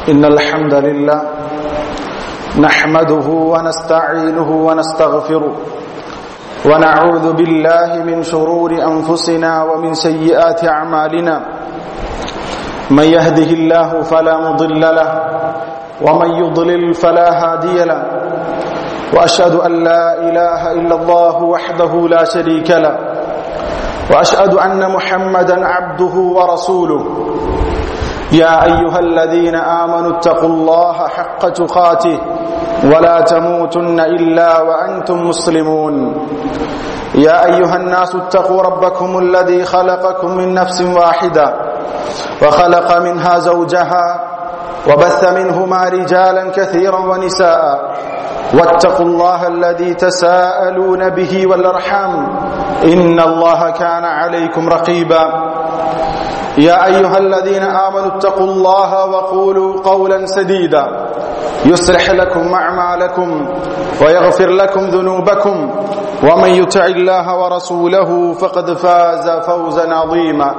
إن الحمد لله نحمده ونستعينه ونستغفره ونعوذ بالله من شرور أنفسنا ومن سيئات أعمالنا من يهده الله فلا مضل له ومن يضلل فلا هادي له وأشهد أن لا إله إلا الله وحده لا شريك له وأشهد أن محمدا عبده ورسوله يا أيها الذين آمنوا اتقوا الله حق تقاته ولا تموتن إلا وأنتم مسلمون يا أيها الناس اتقوا ربكم الذي خلقكم من نفس واحدة وخلق منها زوجها وبث منهما رجالا كثيرا ونساء واتقوا الله الذي تساءلون به والارحام ان الله كان عليكم رقيبا يا ايها الذين امنوا اتقوا الله وقولوا قولا سديدا يصلح لكم اعمالكم ويغفر لكم ذنوبكم ومن يطع الله ورسوله فقد فاز فوزا عظيما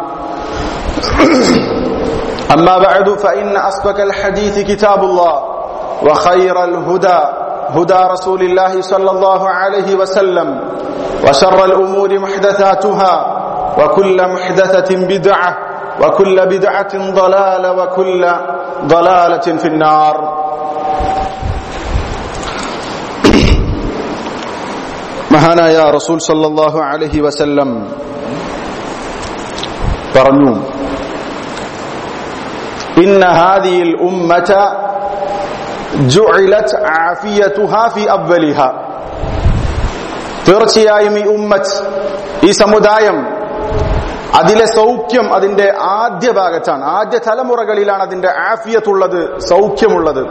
اما بعد فان اصدق الحديث كتاب الله وخير الهدى هدى رسول الله صلى الله عليه وسلم وشر الأمور محدثاتها وكل محدثة بدعة وكل بدعة ضلالة وكل ضلالة في النار മഹാനായ റസൂൽ സല്ലല്ലാഹു അലൈഹി വസല്ലം പറഞ്ഞു ഇന്ന ഹാദിഹിൽ ഉമ്മത ജുഇലത് ആഫിയതുഹ ഫി അവ്വലിഹ തീർച്ചയായും ഈ ഉമ്മത്ത് ഈ സമുദായം അതിലെ സൗഖ്യം അതിന്റെ ആദ്യ ഭാഗത്താണ് ആദ്യ തലമുറകളിലാണ് അതിന്റെ ആഫിയത്തുള്ളത് സൗഖ്യമുള്ളത്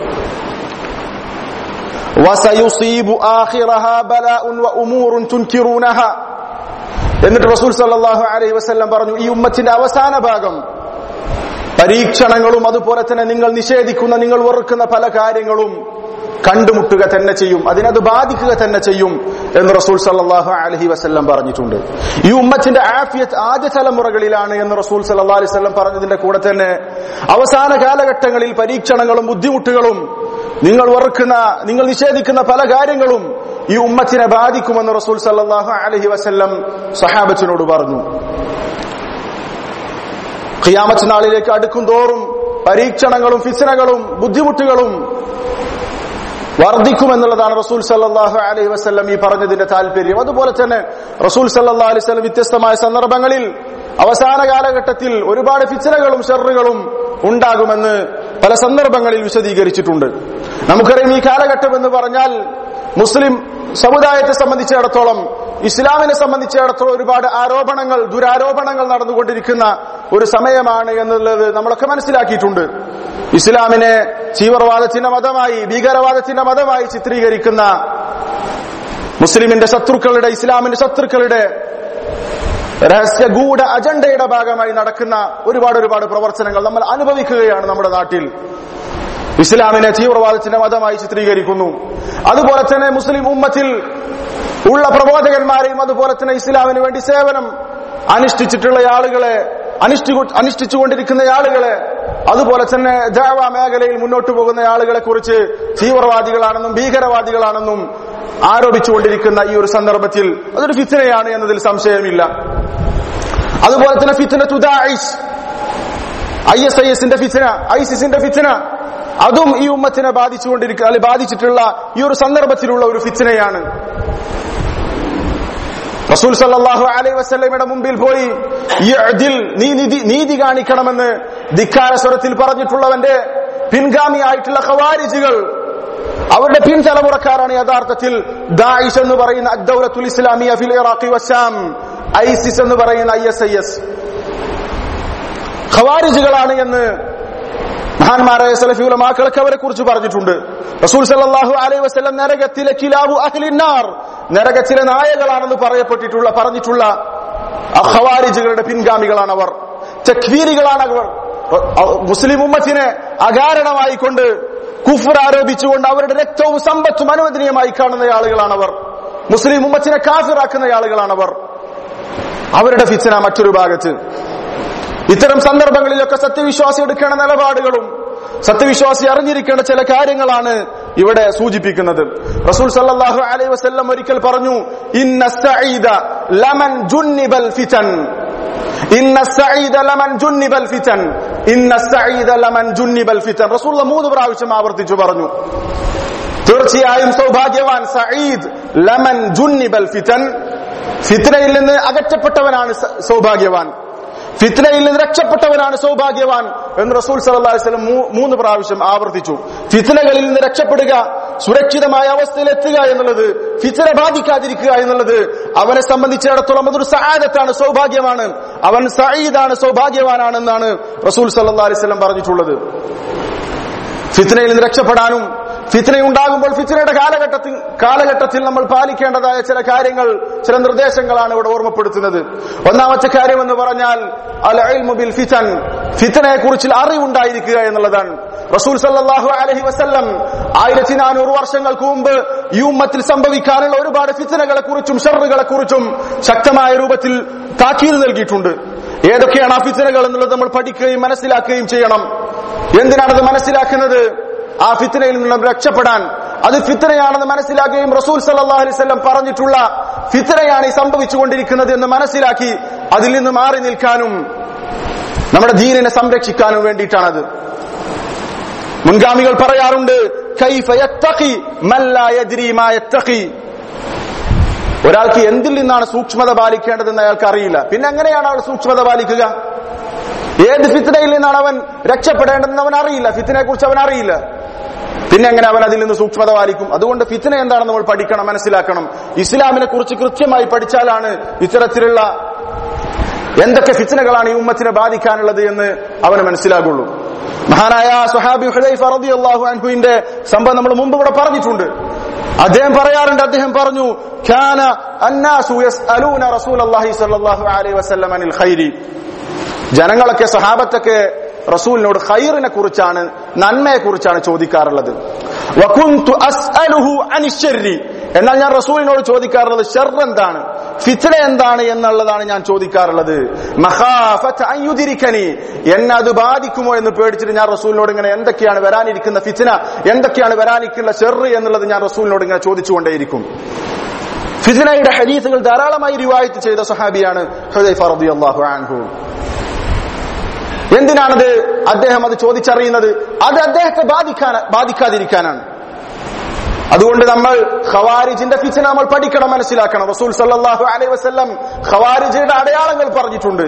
വസയുസീബു ആഖിറഹ ബലാഉൻ വഉമൂറുൻ തുൻകിറൂനഹ എന്നിട്ട് റസൂൽ സല്ലല്ലാഹു അലൈഹി വസല്ലം പറഞ്ഞു ഈ ഉമ്മത്തിന്റെ അവസാന ഭാഗം പരീക്ഷണങ്ങളും അതുപോലെ തന്നെ നിങ്ങൾ നിഷേധിക്കുന്ന നിങ്ങൾ വെറുക്കുന്ന പല കാര്യങ്ങളും കണ്ടുമുട്ടുക തന്നെ ചെയ്യും അതിനത് ബാധിക്കുക തന്നെ ചെയ്യും എന്ന് റസൂൽ സല്ലാഹു അലഹി വസ്ല്ലം പറഞ്ഞിട്ടുണ്ട് ഈ ഉമ്മത്തിന്റെ ആഫിയത്ത് ആദ്യ തലമുറകളിലാണ് എന്ന് റസൂൽ സല്ലാ അലൈഹി സ്വല്ലം പറഞ്ഞതിന്റെ കൂടെ തന്നെ അവസാന കാലഘട്ടങ്ങളിൽ പരീക്ഷണങ്ങളും ബുദ്ധിമുട്ടുകളും നിങ്ങൾ വെറുക്കുന്ന നിങ്ങൾ നിഷേധിക്കുന്ന പല കാര്യങ്ങളും ഈ ഉമ്മത്തിനെ ബാധിക്കുമെന്ന് റസൂൽ സല്ലാഹു അലഹി വസ്ല്ലം സഹാബത്തിനോട് പറഞ്ഞു ഖിയാമത്ത് നാളിലേക്ക് അടുക്കും തോറും പരീക്ഷണങ്ങളും ഫിസനകളും ബുദ്ധിമുട്ടുകളും വർദ്ധിക്കുമെന്നുള്ളതാണ് റസൂൽ സല്ലാഹു അലൈഹി വസ്ലം ഈ പറഞ്ഞതിന്റെ താല്പര്യം അതുപോലെ തന്നെ റസൂൽ സല്ലാ അലൈഹി സ്വലം വ്യത്യസ്തമായ സന്ദർഭങ്ങളിൽ അവസാന കാലഘട്ടത്തിൽ ഒരുപാട് ഫിച്ചനകളും ഷെറുകളും ഉണ്ടാകുമെന്ന് പല സന്ദർഭങ്ങളിൽ വിശദീകരിച്ചിട്ടുണ്ട് നമുക്കറിയാം ഈ കാലഘട്ടം എന്ന് പറഞ്ഞാൽ മുസ്ലിം സമുദായത്തെ സംബന്ധിച്ചിടത്തോളം ഇസ്ലാമിനെ സംബന്ധിച്ചിടത്തോളം ഒരുപാട് ആരോപണങ്ങൾ ദുരാരോപണങ്ങൾ നടന്നുകൊണ്ടിരിക്കുന്ന ഒരു സമയമാണ് എന്നുള്ളത് നമ്മളൊക്കെ മനസ്സിലാക്കിയിട്ടുണ്ട് ഇസ്ലാമിനെ തീവ്രവാദത്തിന്റെ മതമായി ഭീകരവാദത്തിന്റെ മതമായി ചിത്രീകരിക്കുന്ന മുസ്ലിമിന്റെ ശത്രുക്കളുടെ ഇസ്ലാമിന്റെ ശത്രുക്കളുടെ രഹസ്യഗൂഢ അജണ്ടയുടെ ഭാഗമായി നടക്കുന്ന ഒരുപാട് ഒരുപാട് പ്രവർത്തനങ്ങൾ നമ്മൾ അനുഭവിക്കുകയാണ് നമ്മുടെ നാട്ടിൽ ഇസ്ലാമിനെ തീവ്രവാദത്തിന്റെ മതമായി ചിത്രീകരിക്കുന്നു അതുപോലെ തന്നെ മുസ്ലിം ഉമ്മത്തിൽ ഉള്ള പ്രബോധകന്മാരെയും അതുപോലെ തന്നെ ഇസ്ലാമിന് വേണ്ടി സേവനം അനുഷ്ഠിച്ചിട്ടുള്ള ആളുകളെ അനുഷ്ഠി അനുഷ്ഠിച്ചുകൊണ്ടിരിക്കുന്ന ആളുകളെ അതുപോലെ തന്നെ ദേവ മേഖലയിൽ മുന്നോട്ട് പോകുന്ന ആളുകളെ കുറിച്ച് തീവ്രവാദികളാണെന്നും ഭീകരവാദികളാണെന്നും ആരോപിച്ചുകൊണ്ടിരിക്കുന്ന ഈ ഒരു സന്ദർഭത്തിൽ അതൊരു ഫിത്തനയാണ് എന്നതിൽ സംശയമില്ല അതുപോലെ തന്നെ ഫിത്തന തുദായിസ് ഐ എസ് ഐ എസിന്റെ ഫിത്തന ഐസിസിന്റെ ഫിത്തന അതും ഈ ഉമ്മത്തിനെ ബാധിച്ചുകൊണ്ടിരിക്കുന്ന അല്ലെങ്കിൽ ബാധിച്ചിട്ടുള്ള ഈ ഒരു സന്ദർഭത്തിലുള്ള ഒരു ഫിത്തനയാണ് റസൂൽ സല്ലാഹു അലൈ വസ്ലമയുടെ മുമ്പിൽ പോയി നീ നീതി കാണിക്കണമെന്ന് ധിക്കാര സ്വരത്തിൽ പറഞ്ഞിട്ടുള്ളവന്റെ പിൻഗാമിയായിട്ടുള്ള ഖവാരിജികൾ അവരുടെ പിൻതലമുറക്കാരാണ് യഥാർത്ഥത്തിൽ ദായിഷ് എന്ന് പറയുന്ന അദ്ദൌലത്തുൽ ഇസ്ലാമിയ ഫിൽ ഇറാഖി വശാം ഐസിസ് എന്ന് പറയുന്ന ഐ എസ് ഐ എസ് ഖവാരിജുകളാണ് എന്ന് മഹാന്മാരായ സലഫി ഉലമാക്കളൊക്കെ അവരെ കുറിച്ച് പറഞ്ഞിട്ടുണ്ട് റസൂൽ സല്ലല്ലാഹു അലൈഹി വസല്ലം നരകത്തിലെ കിലാബു അഹ്ലിന്നാർ നരകത്തിലെ നായകളാണെന്ന് പറയപ്പെട്ടിട്ടുള്ള പറഞ്ഞിട്ടുള്ള ഖവാരിജുകളുടെ പിൻഗാമികളാണ് അവർ തക്വീരികളാണ് അവർ മുസ്ലിം ഉമ്മത്തിനെ അകാരണമായി കൊണ്ട് കുഫർ ആരോപിച്ചുകൊണ്ട് അവരുടെ രക്തവും സമ്പത്തും അനുവദനീയമായി കാണുന്ന ആളുകളാണ് അവർ മുസ്ലിം ഉമ്മത്തിനെ കാഫിറാക്കുന്ന ആളുകളാണ് അവർ അവരുടെ ഫിച്ചന മറ്റൊരു ഭാഗത്ത് ഇത്തരം സന്ദർഭങ്ങളിലൊക്കെ സത്യവിശ്വാസി എടുക്കേണ്ട നിലപാടുകളും സത്യവിശ്വാസി അറിഞ്ഞിരിക്കേണ്ട ചില കാര്യങ്ങളാണ് ഇവിടെ സൂചിപ്പിക്കുന്നത് റസൂൽ സല്ലല്ലാഹു അലൈഹി വസല്ലം ഒരിക്കൽ പറഞ്ഞു ഇന്ന സഈദ ലമൻ ജുന്നിബൽ ഫിതൻ ഇന്ന സഈദ ലമൻ ജുന്നിബൽ ഫിതൻ ഇന്ന സഈദ ലമൻ ജുന്നിബൽ ഫിതൻ റസൂൽ മൂന്ന് പ്രാവശ്യം ആവർത്തിച്ചു പറഞ്ഞു തീർച്ചയായും സൗഭാഗ്യവാൻ സഈദ് ലമൻ ജുന്നിബൽ ഫിതൻ ഫിത്നയിൽ നിന്ന് അകറ്റപ്പെട്ടവനാണ് സ- സൗഭാഗ്യവാൻ ഫിത്നയിൽ നിന്ന് രക്ഷപ്പെട്ടവനാണ് സൗഭാഗ്യവാൻ എന്ന് റസൂൽ സല്ലല്ലാഹു അലൈഹി വസല്ലം മൂ- മൂന്ന് പ്രാവശ്യം ആവർത്തിച്ചു ഫിത്നകളിൽ നിന്ന് രക്ഷപ്പെടുക സുരക്ഷിതമായ അവസ്ഥയിൽ എത്തുക എന്നുള്ളത് ഫിത്ന ബാധിക്കാതിരിക്കുക എന്നുള്ളത് അവനെ സംബന്ധിച്ചിടത്തോളം അതൊരു സഹായത്താണ് സൗഭാഗ്യമാണ് അവൻ സഈദാണ് സൗഭാഗ്യവാനാണെന്നാണ് റസൂൽ സല്ലല്ലാഹു അലൈഹി വസല്ലം പറഞ്ഞിട്ടുള്ളത് ഫിത്നയിൽ നിന്ന് രക്ഷപ്പെടാനും ഫിത്ന ഉണ്ടാകുമ്പോൾ ഫിത്നയുടെ കാലഘട്ടത്തിൽ കാലഘട്ടത്തിൽ നമ്മൾ പാലിക്കേണ്ടതായ ചില കാര്യങ്ങൾ ചില നിർദ്ദേശങ്ങളാണ് ഇവിടെ ഓർമ്മപ്പെടുത്തുന്നത് ഒന്നാമത്തെ കാര്യം എന്ന് പറഞ്ഞാൽ അൽ ഇൽമു ബിൽ ഫിതൻ ഫിത്നയെ കുറിച്ച് അറിവുണ്ടായിരിക്കുക എന്നുള്ളതാണ് റസൂൽ സല്ലല്ലാഹു അലൈഹി വസല്ലം ആയിരത്തി നാനൂറ് വർഷങ്ങൾക്ക് മുമ്പ് ഈ ഉമ്മത്തിൽ സംഭവിക്കാനുള്ള ഒരുപാട് ഫിത്നകളെ കുറിച്ചും ഷറുകളെ കുറിച്ചും ശക്തമായ രൂപത്തിൽ താക്കീത് നൽകിയിട്ടുണ്ട് ഏതൊക്കെയാണ് ആ ഫിത്നകൾ എന്നുള്ളത് നമ്മൾ പഠിക്കുകയും മനസ്സിലാക്കുകയും ചെയ്യണം എന്തിനാണത് മനസ്സിലാക്കുന്നത് ആ ഫിത്തനയിൽ നിന്നും രക്ഷപ്പെടാൻ അത് ഫിത്തനയാണെന്ന് മനസ്സിലാക്കുകയും റസൂൽ സല്ലല്ലാഹു അലൈഹി വസല്ലം പറഞ്ഞിട്ടുള്ള ഫിത്തനയാണ് ഈ സംഭവിച്ചുകൊണ്ടിരിക്കുന്നത് എന്ന് മനസ്സിലാക്കി അതിൽ നിന്ന് മാറി നിൽക്കാനും നമ്മുടെ ദീനിനെ സംരക്ഷിക്കാനും വേണ്ടിയിട്ടാണത് മുൻഗാമികൾ പറയാറുണ്ട് കൈഫ യത്തഖി മൻ ലാ യദ്രി മാ യത്തഖി ഒരാൾക്ക് എന്തിൽ നിന്നാണ് സൂക്ഷ്മത പാലിക്കേണ്ടതെന്ന് അയാൾക്ക് അറിയില്ല പിന്നെ എങ്ങനെയാണ് അവൾ സൂക്ഷ്മത പാലിക്കുക ഏത് ഫിത്തനയിൽ നിന്നാണ് അവൻ രക്ഷപ്പെടേണ്ടതെന്ന് അവൻ അറിയില്ല ഫിത്തിനെ കുറിച്ച് അവൻ അറിയില്ല പിന്നെ എങ്ങനെ അവൻ അതിൽ നിന്ന് സൂക്ഷ്മത പാലിക്കും അതുകൊണ്ട് ഫിത്തന എന്താണെന്ന് നമ്മൾ പഠിക്കണം മനസ്സിലാക്കണം ഇസ്ലാമിനെ കുറിച്ച് കൃത്യമായി പഠിച്ചാലാണ് ഇത്തരത്തിലുള്ള എന്തൊക്കെ ഫിത്തനകളാണ് ഈ ഉമ്മത്തിനെ ബാധിക്കാനുള്ളത് എന്ന് അവന് മനസ്സിലാകുള്ളൂ മഹാനായ സുഹാബി ഹുദൈഫ റളിയല്ലാഹു അൻഹുവിന്റെ സംഭവം നമ്മൾ മുമ്പ് ഇവിടെ പറഞ്ഞിട്ടുണ്ട് അദ്ദേഹം പറയാറുണ്ട് അദ്ദേഹം പറഞ്ഞു കാന അന്നാസു യസ്അലൂന റസൂലല്ലാഹി സ്വല്ലല്ലാഹു അലൈഹി വസല്ലം അനിൽ ഖൈരി ജനങ്ങളൊക്കെ സഹാബത്തൊക്കെ റസൂലിനോട് ഖൈറിനെ കുറിച്ചാണ് നന്മയെ കുറിച്ചാണ് ചോദിക്കാറുള്ളത് വകുന്തു അസ്അലുഹു അനിശ്ശരി എന്നാൽ ഞാൻ റസൂലിനോട് ചോദിക്കാറുള്ളത് ഷർ എന്താണ് ഫിത്ന എന്താണ് എന്നുള്ളതാണ് ഞാൻ ചോദിക്കാറുള്ളത് മഹാഫത്ത് അയ്യുതിരിക്കനി എന്നെ അത് ബാധിക്കുമോ എന്ന് പേടിച്ചിട്ട് ഞാൻ റസൂലിനോട് ഇങ്ങനെ എന്തൊക്കെയാണ് വരാനിരിക്കുന്ന ഫിത്ന എന്തൊക്കെയാണ് വരാനിരിക്കുന്ന ഷെർ എന്നുള്ളത് ഞാൻ റസൂലിനോട് ഇങ്ങനെ ചോദിച്ചുകൊണ്ടേയിരിക്കും ഫിത്നയുടെ ഹദീസുകൾ ധാരാളമായി റിവായത്ത് ചെയ്ത സഹാബിയാണ് ഹുദൈഫ റളിയല്ലാഹു അൻഹു എന്തിനാണത് അദ്ദേഹം അത് ചോദിച്ചറിയുന്നത് അത് അദ്ദേഹത്തെ ബാധിക്കാൻ ബാധിക്കാതിരിക്കാനാണ് അതുകൊണ്ട് നമ്മൾ ഖവാരിജിന്റെ ഫിച്ചന നമ്മൾ പഠിക്കണം മനസ്സിലാക്കണം റസൂൽ സല്ലല്ലാഹു അലൈഹി വസല്ലം ഖവാരിജിയുടെ അടയാളങ്ങൾ പറഞ്ഞിട്ടുണ്ട്